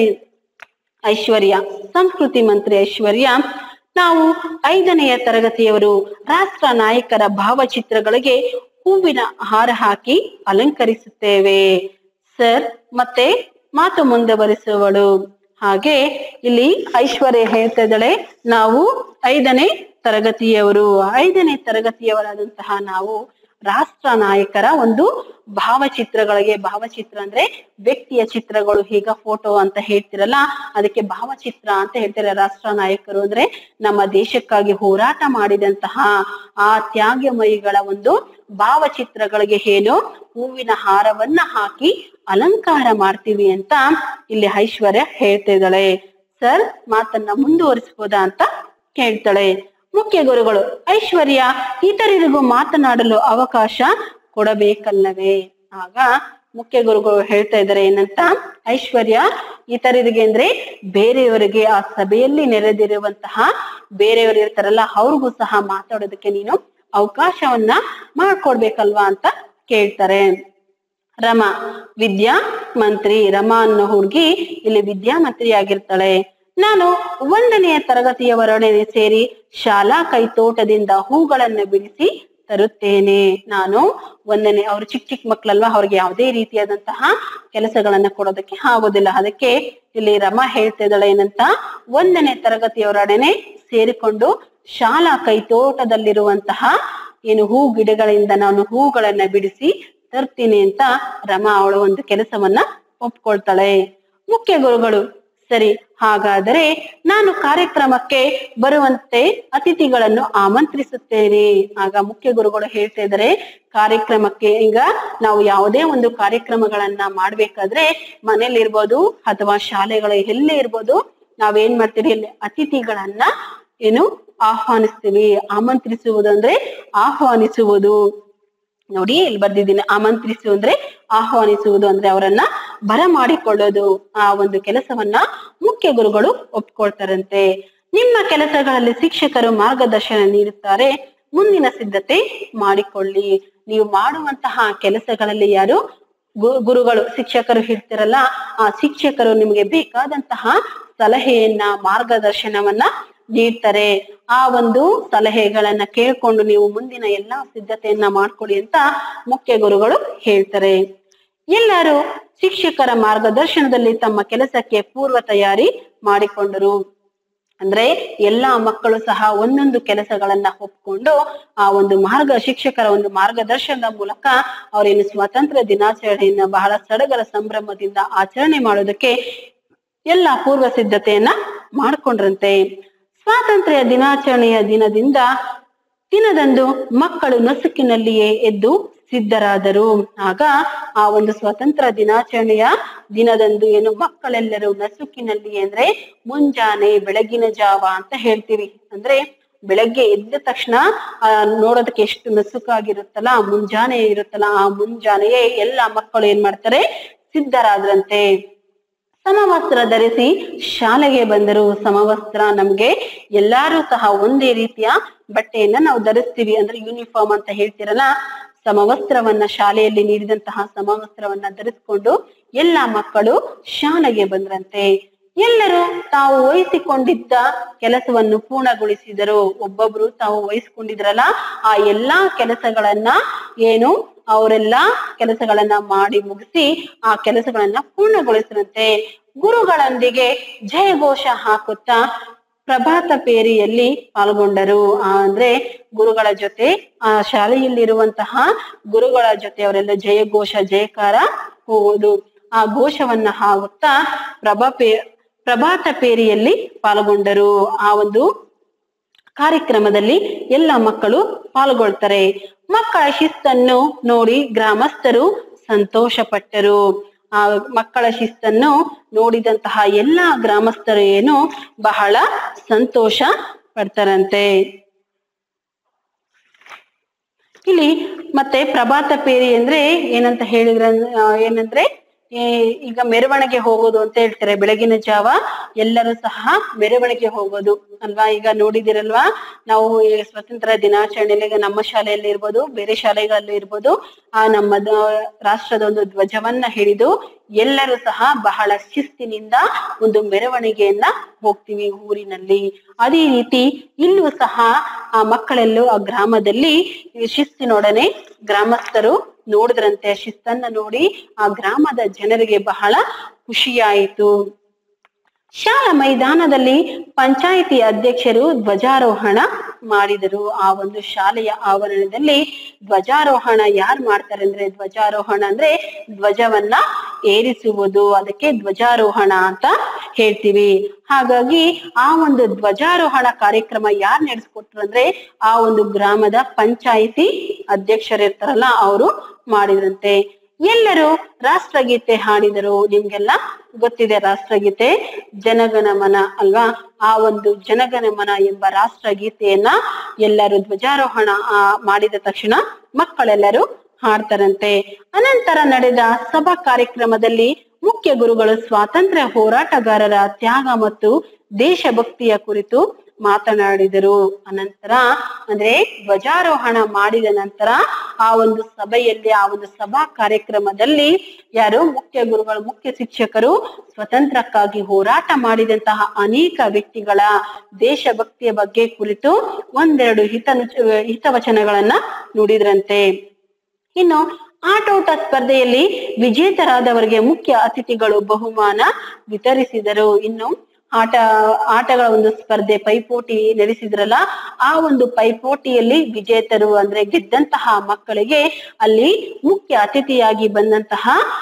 ಐಶ್ವರ್ಯ ಸಂಸ್ಕೃತಿ ಮಂತ್ರಿ ಐಶ್ವರ್ಯ ನಾವು ಐದನೆಯ ತರಗತಿಯವರು ರಾಷ್ಟ್ರ ನಾಯಕರ ಭಾವಚಿತ್ರಗಳಿಗೆ ಹೂವಿನ ಹಾರ ಹಾಕಿ ಅಲಂಕರಿಸುತ್ತೇವೆ ಸರ್ ಮತ್ತೆ ಮಾತು ಮುಂದುವರಿಸುವಳು ಹಾಗೆ ಇಲ್ಲಿ ಐಶ್ವರ್ಯ ಹೇಳ್ತಾ ಇದ್ದಾಳೆ ನಾವು ಐದನೇ ತರಗತಿಯವರು ಐದನೇ ತರಗತಿಯವರಾದಂತಹ ನಾವು ರಾಷ್ಟ್ರ ನಾಯಕರ ಒಂದು ಭಾವಚಿತ್ರಗಳಿಗೆ ಭಾವಚಿತ್ರ ಅಂದ್ರೆ ವ್ಯಕ್ತಿಯ ಚಿತ್ರಗಳು ಈಗ ಫೋಟೋ ಅಂತ ಹೇಳ್ತಿರಲ್ಲ ಅದಕ್ಕೆ ಭಾವಚಿತ್ರ ಅಂತ ಹೇಳ್ತಾರೆ ರಾಷ್ಟ್ರ ನಾಯಕರು ಅಂದ್ರೆ ನಮ್ಮ ದೇಶಕ್ಕಾಗಿ ಹೋರಾಟ ಮಾಡಿದಂತಹ ಆ ತ್ಯಾಗಮಯಿಗಳ ಒಂದು ಭಾವಚಿತ್ರಗಳಿಗೆ ಏನು ಹೂವಿನ ಹಾರವನ್ನ ಹಾಕಿ ಅಲಂಕಾರ ಮಾಡ್ತೀವಿ ಅಂತ ಇಲ್ಲಿ ಐಶ್ವರ್ಯ ಹೇಳ್ತಾ ಇದ್ದಾಳೆ ಸರ್ ಮಾತನ್ನ ಮುಂದುವರಿಸಬಹುದಾ ಅಂತ ಕೇಳ್ತಾಳೆ ಮುಖ್ಯ ಗುರುಗಳು ಐಶ್ವರ್ಯ ಇತರರಿಗೂ ಮಾತನಾಡಲು ಅವಕಾಶ ಕೊಡಬೇಕಲ್ಲವೇ ಆಗ ಮುಖ್ಯ ಗುರುಗಳು ಹೇಳ್ತಾ ಇದ್ದಾರೆ ಏನಂತ ಐಶ್ವರ್ಯ ಇತರರಿಗೆ ಅಂದ್ರೆ ಬೇರೆಯವರಿಗೆ ಆ ಸಭೆಯಲ್ಲಿ ನೆರೆದಿರುವಂತಹ ಬೇರೆಯವರು ಇರ್ತಾರಲ್ಲ ಅವ್ರಿಗೂ ಸಹ ಮಾತಾಡೋದಕ್ಕೆ ನೀನು ಅವಕಾಶವನ್ನ ಮಾಡ್ಕೊಡ್ಬೇಕಲ್ವಾ ಅಂತ ಕೇಳ್ತಾರೆ ರಮಾ ವಿದ್ಯಾ ಮಂತ್ರಿ ರಮಾ ಅನ್ನೋ ಹುಡುಗಿ ಇಲ್ಲಿ ವಿದ್ಯಾ ಮಂತ್ರಿ ಆಗಿರ್ತಾಳೆ ನಾನು ಒಂದನೆಯ ತರಗತಿಯವರೊಡನೆ ಸೇರಿ ಶಾಲಾ ಕೈತೋಟದಿಂದ ಹೂಗಳನ್ನು ಬಿಡಿಸಿ ತರುತ್ತೇನೆ ನಾನು ಒಂದನೇ ಅವ್ರು ಚಿಕ್ಕ ಚಿಕ್ಕ ಮಕ್ಳಲ್ವಾ ಅವ್ರಿಗೆ ಯಾವುದೇ ರೀತಿಯಾದಂತಹ ಕೆಲಸಗಳನ್ನ ಕೊಡೋದಕ್ಕೆ ಆಗೋದಿಲ್ಲ ಅದಕ್ಕೆ ಇಲ್ಲಿ ರಮಾ ಹೇಳ್ತಾ ಇದ್ದಾಳೆ ಏನಂತ ಒಂದನೇ ತರಗತಿಯವರೊಡನೆ ಸೇರಿಕೊಂಡು ಶಾಲಾ ಕೈತೋಟದಲ್ಲಿರುವಂತಹ ಏನು ಹೂ ಗಿಡಗಳಿಂದ ನಾನು ಹೂಗಳನ್ನ ಬಿಡಿಸಿ ತರ್ತೀನಿ ಅಂತ ರಮಾ ಅವಳ ಒಂದು ಕೆಲಸವನ್ನ ಒಪ್ಕೊಳ್ತಾಳೆ ಮುಖ್ಯ ಗುರುಗಳು ಸರಿ ಹಾಗಾದರೆ ನಾನು ಕಾರ್ಯಕ್ರಮಕ್ಕೆ ಬರುವಂತೆ ಅತಿಥಿಗಳನ್ನು ಆಮಂತ್ರಿಸುತ್ತೇನೆ ಆಗ ಮುಖ್ಯ ಗುರುಗಳು ಹೇಳ್ತಾ ಇದ್ದಾರೆ ಕಾರ್ಯಕ್ರಮಕ್ಕೆ ಈಗ ನಾವು ಯಾವುದೇ ಒಂದು ಕಾರ್ಯಕ್ರಮಗಳನ್ನ ಮಾಡ್ಬೇಕಾದ್ರೆ ಮನೇಲಿ ಇರ್ಬೋದು ಅಥವಾ ಶಾಲೆಗಳು ಎಲ್ಲೇ ಇರ್ಬೋದು ನಾವೇನ್ ಮಾಡ್ತೀವಿ ಇಲ್ಲಿ ಅತಿಥಿಗಳನ್ನ ಏನು ಆಹ್ವಾನಿಸ್ತೀವಿ ಆಮಂತ್ರಿಸುವುದು ಅಂದ್ರೆ ಆಹ್ವಾನಿಸುವುದು ನೋಡಿ ಇಲ್ಲಿ ಬರ್ದಿದ್ದೀನಿ ಆಮಂತ್ರಿಸು ಅಂದ್ರೆ ಆಹ್ವಾನಿಸುವುದು ಅಂದ್ರೆ ಅವರನ್ನ ಬರಮಾಡಿಕೊಳ್ಳೋದು ಆ ಒಂದು ಕೆಲಸವನ್ನ ಮುಖ್ಯ ಗುರುಗಳು ಒಪ್ಕೊಳ್ತಾರಂತೆ ನಿಮ್ಮ ಕೆಲಸಗಳಲ್ಲಿ ಶಿಕ್ಷಕರು ಮಾರ್ಗದರ್ಶನ ನೀಡುತ್ತಾರೆ ಮುಂದಿನ ಸಿದ್ಧತೆ ಮಾಡಿಕೊಳ್ಳಿ ನೀವು ಮಾಡುವಂತಹ ಕೆಲಸಗಳಲ್ಲಿ ಯಾರು ಗು- ಗುರುಗಳು ಶಿಕ್ಷಕರು ಹೇಳ್ತಿರಲ್ಲ ಆ ಶಿಕ್ಷಕರು ನಿಮಗೆ ಬೇಕಾದಂತಹ ಸಲಹೆಯನ್ನ ಮಾರ್ಗದರ್ಶನವನ್ನ ನೀಡ್ತಾರೆ ಆ ಒಂದು ಸಲಹೆಗಳನ್ನ ಕೇಳ್ಕೊಂಡು ನೀವು ಮುಂದಿನ ಎಲ್ಲಾ ಸಿದ್ಧತೆಯನ್ನ ಮಾಡ್ಕೊಳ್ಳಿ ಅಂತ ಮುಖ್ಯ ಗುರುಗಳು ಹೇಳ್ತಾರೆ ಎಲ್ಲರೂ ಶಿಕ್ಷಕರ ಮಾರ್ಗದರ್ಶನದಲ್ಲಿ ತಮ್ಮ ಕೆಲಸಕ್ಕೆ ಪೂರ್ವ ತಯಾರಿ ಮಾಡಿಕೊಂಡರು ಅಂದ್ರೆ ಎಲ್ಲಾ ಮಕ್ಕಳು ಸಹ ಒಂದೊಂದು ಕೆಲಸಗಳನ್ನ ಒಪ್ಕೊಂಡು ಆ ಒಂದು ಮಾರ್ಗ ಶಿಕ್ಷಕರ ಒಂದು ಮಾರ್ಗದರ್ಶನದ ಮೂಲಕ ಅವರೇನು ಸ್ವಾತಂತ್ರ್ಯ ದಿನಾಚರಣೆಯನ್ನ ಬಹಳ ಸಡಗರ ಸಂಭ್ರಮದಿಂದ ಆಚರಣೆ ಮಾಡೋದಕ್ಕೆ ಎಲ್ಲ ಪೂರ್ವ ಸಿದ್ಧತೆಯನ್ನ ಮಾಡ್ಕೊಂಡ್ರಂತೆ ಸ್ವಾತಂತ್ರ್ಯ ದಿನಾಚರಣೆಯ ದಿನದಿಂದ ದಿನದಂದು ಮಕ್ಕಳು ನಸುಕಿನಲ್ಲಿಯೇ ಎದ್ದು ಸಿದ್ಧರಾದರು ಆಗ ಆ ಒಂದು ಸ್ವಾತಂತ್ರ್ಯ ದಿನಾಚರಣೆಯ ದಿನದಂದು ಏನು ಮಕ್ಕಳೆಲ್ಲರೂ ನಸುಕಿನಲ್ಲಿ ಅಂದ್ರೆ ಮುಂಜಾನೆ ಬೆಳಗಿನ ಜಾವ ಅಂತ ಹೇಳ್ತೀವಿ ಅಂದ್ರೆ ಬೆಳಗ್ಗೆ ಎದ್ದ ತಕ್ಷಣ ಆ ನೋಡೋದಕ್ಕೆ ಎಷ್ಟು ನಸುಕಾಗಿರುತ್ತಲ್ಲ ಆ ಮುಂಜಾನೆ ಇರುತ್ತಲ್ಲ ಆ ಮುಂಜಾನೆಯೇ ಎಲ್ಲ ಮಕ್ಕಳು ಏನ್ ಮಾಡ್ತಾರೆ ಸಿದ್ಧರಾದ್ರಂತೆ ಸಮವಸ್ತ್ರ ಧರಿಸಿ ಶಾಲೆಗೆ ಬಂದರು ಸಮವಸ್ತ್ರ ನಮ್ಗೆ ಎಲ್ಲಾರು ಸಹ ಒಂದೇ ರೀತಿಯ ಬಟ್ಟೆಯನ್ನ ನಾವು ಧರಿಸ್ತೀವಿ ಅಂದ್ರೆ ಯೂನಿಫಾರ್ಮ್ ಅಂತ ಹೇಳ್ತಿರಲ್ಲ ಸಮವಸ್ತ್ರವನ್ನ ಶಾಲೆಯಲ್ಲಿ ನೀಡಿದಂತಹ ಸಮವಸ್ತ್ರವನ್ನ ಧರಿಸ್ಕೊಂಡು ಎಲ್ಲಾ ಮಕ್ಕಳು ಶಾಲೆಗೆ ಬಂದ್ರಂತೆ ಎಲ್ಲರೂ ತಾವು ವಹಿಸಿಕೊಂಡಿದ್ದ ಕೆಲಸವನ್ನು ಪೂರ್ಣಗೊಳಿಸಿದರು ಒಬ್ಬೊಬ್ರು ತಾವು ವಹಿಸಿಕೊಂಡಿದ್ರಲ್ಲ ಆ ಎಲ್ಲಾ ಕೆಲಸಗಳನ್ನ ಏನು ಅವರೆಲ್ಲಾ ಕೆಲಸಗಳನ್ನ ಮಾಡಿ ಮುಗಿಸಿ ಆ ಕೆಲಸಗಳನ್ನ ಪೂರ್ಣಗೊಳಿಸಿದಂತೆ ಗುರುಗಳೊಂದಿಗೆ ಜಯಘೋಷ ಹಾಕುತ್ತಾ ಪ್ರಭಾತ ಪೇರಿಯಲ್ಲಿ ಪಾಲ್ಗೊಂಡರು ಆ ಅಂದ್ರೆ ಗುರುಗಳ ಜೊತೆ ಆ ಶಾಲೆಯಲ್ಲಿರುವಂತಹ ಗುರುಗಳ ಜೊತೆ ಅವರೆಲ್ಲ ಜಯಘೋಷ ಜಯಕಾರ ಹೋಗುವುದು ಆ ಘೋಷವನ್ನ ಹಾಕುತ್ತಾ ಪ್ರಭಾ ಪೇ ಪ್ರಭಾತ ಪೇರಿಯಲ್ಲಿ ಪಾಲ್ಗೊಂಡರು ಆ ಒಂದು ಕಾರ್ಯಕ್ರಮದಲ್ಲಿ ಎಲ್ಲ ಮಕ್ಕಳು ಪಾಲ್ಗೊಳ್ತಾರೆ ಮಕ್ಕಳ ಶಿಸ್ತನ್ನು ನೋಡಿ ಗ್ರಾಮಸ್ಥರು ಸಂತೋಷ ಪಟ್ಟರು ಆ ಮಕ್ಕಳ ಶಿಸ್ತನ್ನು ನೋಡಿದಂತಹ ಎಲ್ಲಾ ಗ್ರಾಮಸ್ಥರು ಏನು ಬಹಳ ಸಂತೋಷ ಪಡ್ತಾರಂತೆ ಇಲ್ಲಿ ಮತ್ತೆ ಪ್ರಭಾತ ಪೇರಿ ಅಂದ್ರೆ ಏನಂತ ಹೇಳಿದ್ರ ಏನಂದ್ರೆ ಈ ಈಗ ಮೆರವಣಿಗೆ ಹೋಗೋದು ಅಂತ ಹೇಳ್ತಾರೆ ಬೆಳಗಿನ ಜಾವ ಎಲ್ಲರೂ ಸಹ ಮೆರವಣಿಗೆ ಹೋಗೋದು ಅಲ್ವಾ ಈಗ ನೋಡಿದಿರಲ್ವಾ ನಾವು ಈ ಸ್ವತಂತ್ರ ದಿನಾಚರಣೆಯಲ್ಲಿ ಈಗ ನಮ್ಮ ಶಾಲೆಯಲ್ಲಿ ಇರ್ಬೋದು ಬೇರೆ ಶಾಲೆಗಳಲ್ಲಿ ಇರ್ಬೋದು ಆ ನಮ್ಮ ದ- ರಾಷ್ಟ್ರದ ಒಂದು ಧ್ವಜವನ್ನ ಹಿಡಿದು ಎಲ್ಲರೂ ಸಹ ಬಹಳ ಶಿಸ್ತಿನಿಂದ ಒಂದು ಮೆರವಣಿಗೆಯನ್ನ ಹೋಗ್ತೀವಿ ಊರಿನಲ್ಲಿ ಅದೇ ರೀತಿ ಇಲ್ಲೂ ಸಹ ಆ ಮಕ್ಕಳೆಲ್ಲೂ ಆ ಗ್ರಾಮದಲ್ಲಿ ಈ ಶಿಸ್ತಿನೊಡನೆ ಗ್ರಾಮಸ್ಥರು ನೋಡಿದ್ರಂತೆ ಶಿಸ್ತನ್ನ ನೋಡಿ ಆ ಗ್ರಾಮದ ಜನರಿಗೆ ಬಹಳ ಖುಷಿಯಾಯಿತು ಶಾಲಾ ಮೈದಾನದಲ್ಲಿ ಪಂಚಾಯಿತಿ ಅಧ್ಯಕ್ಷರು ಧ್ವಜಾರೋಹಣ ಮಾಡಿದರು ಆ ಒಂದು ಶಾಲೆಯ ಆವರಣದಲ್ಲಿ ಧ್ವಜಾರೋಹಣ ಯಾರು ಮಾಡ್ತಾರೆ ಅಂದ್ರೆ ಧ್ವಜಾರೋಹಣ ಅಂದ್ರೆ ಧ್ವಜವನ್ನ ಏರಿಸುವುದು ಅದಕ್ಕೆ ಧ್ವಜಾರೋಹಣ ಅಂತ ಹೇಳ್ತೀವಿ ಹಾಗಾಗಿ ಆ ಒಂದು ಧ್ವಜಾರೋಹಣ ಕಾರ್ಯಕ್ರಮ ಯಾರು ನಡೆಸ್ಕೊಟ್ರು ಅಂದ್ರೆ ಆ ಒಂದು ಗ್ರಾಮದ ಪಂಚಾಯಿತಿ ಅಧ್ಯಕ್ಷರಿರ್ತಾರಲ್ಲ ಅವರು ಮಾಡಿದ್ರಂತೆ ಎಲ್ಲರೂ ರಾಷ್ಟ್ರಗೀತೆ ಹಾಡಿದರು ನಿಮ್ಗೆಲ್ಲ ಗೊತ್ತಿದೆ ರಾಷ್ಟ್ರಗೀತೆ ಜನಗಣಮನ ಅಲ್ವಾ ಆ ಒಂದು ಜನಗಣಮನ ಎಂಬ ರಾಷ್ಟ್ರಗೀತೆಯನ್ನ ಎಲ್ಲರೂ ಧ್ವಜಾರೋಹಣ ಆ, ಮಾಡಿದ ತಕ್ಷಣ ಮಕ್ಕಳೆಲ್ಲರೂ ಹಾಡ್ತಾರಂತೆ ಅನಂತರ ನಡೆದ ಸಭಾ ಕಾರ್ಯಕ್ರಮದಲ್ಲಿ ಮುಖ್ಯ ಗುರುಗಳು ಸ್ವಾತಂತ್ರ್ಯ ಹೋರಾಟಗಾರರ ತ್ಯಾಗ ಮತ್ತು ದೇಶಭಕ್ತಿಯ ಕುರಿತು ಮಾತನಾಡಿದರು ಅನಂತರ ಅಂದ್ರೆ ಧ್ವಜಾರೋಹಣ ಮಾಡಿದ ನಂತರ ಆ ಒಂದು ಸಭೆಯಲ್ಲಿ ಆ ಒಂದು ಸಭಾ ಕಾರ್ಯಕ್ರಮದಲ್ಲಿ ಯಾರು ಮುಖ್ಯ ಗುರುಗಳು ಮುಖ್ಯ ಶಿಕ್ಷಕರು ಸ್ವತಂತ್ರಕ್ಕಾಗಿ ಹೋರಾಟ ಮಾಡಿದಂತಹ ಅನೇಕ ವ್ಯಕ್ತಿಗಳ ದೇಶಭಕ್ತಿಯ ಬಗ್ಗೆ ಕುರಿತು ಒಂದೆರಡು ಹಿತ ಹಿತವಚನಗಳನ್ನ ನುಡಿದ್ರಂತೆ ಇನ್ನು ಆಟೋಟ ಸ್ಪರ್ಧೆಯಲ್ಲಿ ವಿಜೇತರಾದವರಿಗೆ ಮುಖ್ಯ ಅತಿಥಿಗಳು ಬಹುಮಾನ ವಿತರಿಸಿದರು ಇನ್ನು ಆಟ ಆಟಗಳ ಒಂದು ಸ್ಪರ್ಧೆ ಪೈಪೋಟಿ ನಡೆಸಿದ್ರಲ್ಲ ಆ ಒಂದು ಪೈಪೋಟಿಯಲ್ಲಿ ವಿಜೇತರು ಅಂದ್ರೆ ಗೆದ್ದಂತಹ ಮಕ್ಕಳಿಗೆ ಅಲ್ಲಿ ಮುಖ್ಯ ಅತಿಥಿಯಾಗಿ ಬಂದಂತಹ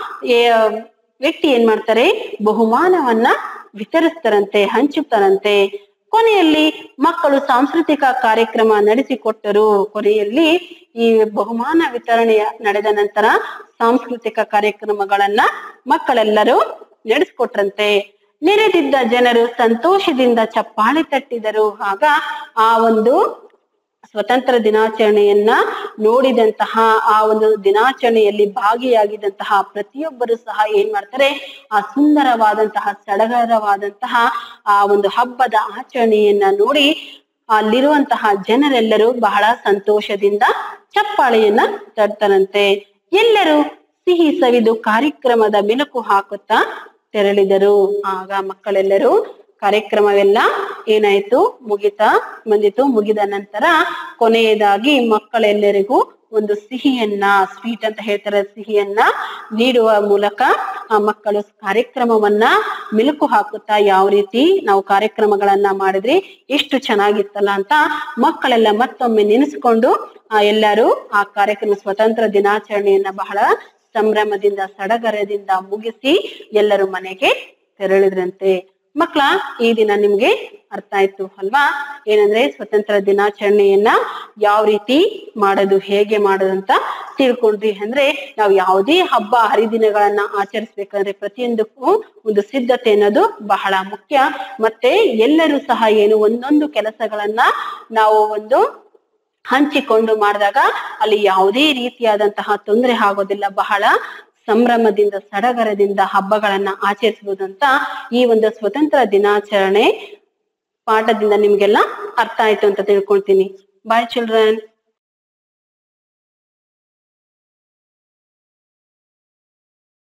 ಏ- ವ್ಯಕ್ತಿ ಏನ್ ಮಾಡ್ತಾರೆ ಬಹುಮಾನವನ್ನ ವಿತರಿಸ್ತಾರಂತೆ ಹಂಚುತ್ತಾರಂತೆ ಕೊನೆಯಲ್ಲಿ ಮಕ್ಕಳು ಸಾಂಸ್ಕೃತಿಕ ಕಾರ್ಯಕ್ರಮ ನಡೆಸಿಕೊಟ್ಟರು ಕೊನೆಯಲ್ಲಿ ಈ ಬಹುಮಾನ ವಿತರಣೆಯ ನಡೆದ ನಂತರ ಸಾಂಸ್ಕೃತಿಕ ಕಾರ್ಯಕ್ರಮಗಳನ್ನ ಮಕ್ಕಳೆಲ್ಲರೂ ನಡೆಸ್ಕೊಟ್ರಂತೆ ನೆರೆದಿದ್ದ ಜನರು ಸಂತೋಷದಿಂದ ಚಪ್ಪಾಳೆ ತಟ್ಟಿದರು ಆಗ ಆ ಒಂದು ಸ್ವತಂತ್ರ ದಿನಾಚರಣೆಯನ್ನ ನೋಡಿದಂತಹ ಆ ಒಂದು ದಿನಾಚರಣೆಯಲ್ಲಿ ಭಾಗಿಯಾಗಿದ್ದಂತಹ ಪ್ರತಿಯೊಬ್ಬರು ಸಹ ಏನ್ ಮಾಡ್ತಾರೆ ಆ ಸುಂದರವಾದಂತಹ ಸಡಗರವಾದಂತಹ ಆ ಒಂದು ಹಬ್ಬದ ಆಚರಣೆಯನ್ನ ನೋಡಿ ಅಲ್ಲಿರುವಂತಹ ಜನರೆಲ್ಲರೂ ಬಹಳ ಸಂತೋಷದಿಂದ ಚಪ್ಪಾಳೆಯನ್ನ ತಡ್ತಾರಂತೆ ಎಲ್ಲರೂ ಸಿಹಿ ಸವಿದು ಕಾರ್ಯಕ್ರಮದ ಮೆಲುಕು ಹಾಕುತ್ತಾ ತೆರಳಿದರು ಆಗ ಮಕ್ಕಳೆಲ್ಲರೂ ಕಾರ್ಯಕ್ರಮವೆಲ್ಲ ಏನಾಯ್ತು ಮುಗಿತಾ ಬಂದಿತು ಮುಗಿದ ನಂತರ ಕೊನೆಯದಾಗಿ ಮಕ್ಕಳೆಲ್ಲರಿಗೂ ಒಂದು ಸಿಹಿಯನ್ನ ಸ್ವೀಟ್ ಅಂತ ಹೇಳ್ತಾರೆ ಸಿಹಿಯನ್ನ ನೀಡುವ ಮೂಲಕ ಆ ಮಕ್ಕಳು ಕಾರ್ಯಕ್ರಮವನ್ನ ಮೆಲುಕು ಹಾಕುತ್ತಾ ಯಾವ ರೀತಿ ನಾವು ಕಾರ್ಯಕ್ರಮಗಳನ್ನ ಮಾಡಿದ್ರಿ ಎಷ್ಟು ಚೆನ್ನಾಗಿತ್ತಲ್ಲ ಅಂತ ಮಕ್ಕಳೆಲ್ಲ ಮತ್ತೊಮ್ಮೆ ನೆನೆಸ್ಕೊಂಡು ಆ ಎಲ್ಲರೂ ಆ ಕಾರ್ಯಕ್ರಮ ಸ್ವತಂತ್ರ ದಿನಾಚರಣೆಯನ್ನ ಬಹಳ ಸಂಭ್ರಮದಿಂದ ಸಡಗರದಿಂದ ಮುಗಿಸಿ ಎಲ್ಲರೂ ಮನೆಗೆ ತೆರಳಿದ್ರಂತೆ ಮಕ್ಕಳ ಈ ದಿನ ನಿಮ್ಗೆ ಅರ್ಥ ಆಯ್ತು ಅಲ್ವಾ ಏನಂದ್ರೆ ಸ್ವತಂತ್ರ ದಿನಾಚರಣೆಯನ್ನ ಯಾವ ರೀತಿ ಮಾಡೋದು ಹೇಗೆ ಮಾಡೋದು ಅಂತ ತಿಳ್ಕೊಂಡ್ರಿ ಅಂದ್ರೆ ನಾವು ಯಾವುದೇ ಹಬ್ಬ ಹರಿದಿನಗಳನ್ನ ಆಚರಿಸ್ಬೇಕಂದ್ರೆ ಪ್ರತಿಯೊಂದಕ್ಕೂ ಒಂದು ಸಿದ್ಧತೆ ಅನ್ನೋದು ಬಹಳ ಮುಖ್ಯ ಮತ್ತೆ ಎಲ್ಲರೂ ಸಹ ಏನು ಒಂದೊಂದು ಕೆಲಸಗಳನ್ನ ನಾವು ಒಂದು ಹಂಚಿಕೊಂಡು ಮಾಡಿದಾಗ ಅಲ್ಲಿ ಯಾವುದೇ ರೀತಿಯಾದಂತಹ ತೊಂದರೆ ಆಗೋದಿಲ್ಲ ಬಹಳ ಸಂಭ್ರಮದಿಂದ ಸಡಗರದಿಂದ ಹಬ್ಬಗಳನ್ನ ಆಚರಿಸಬಹುದಂತ ಈ ಒಂದು ಸ್ವತಂತ್ರ ದಿನಾಚರಣೆ ಪಾಠದಿಂದ ನಿಮ್ಗೆಲ್ಲ ಅರ್ಥ ಆಯ್ತು ಅಂತ ತಿಳ್ಕೊಳ್ತೀನಿ ಬಾಯ್ ಚಿಲ್ಡ್ರನ್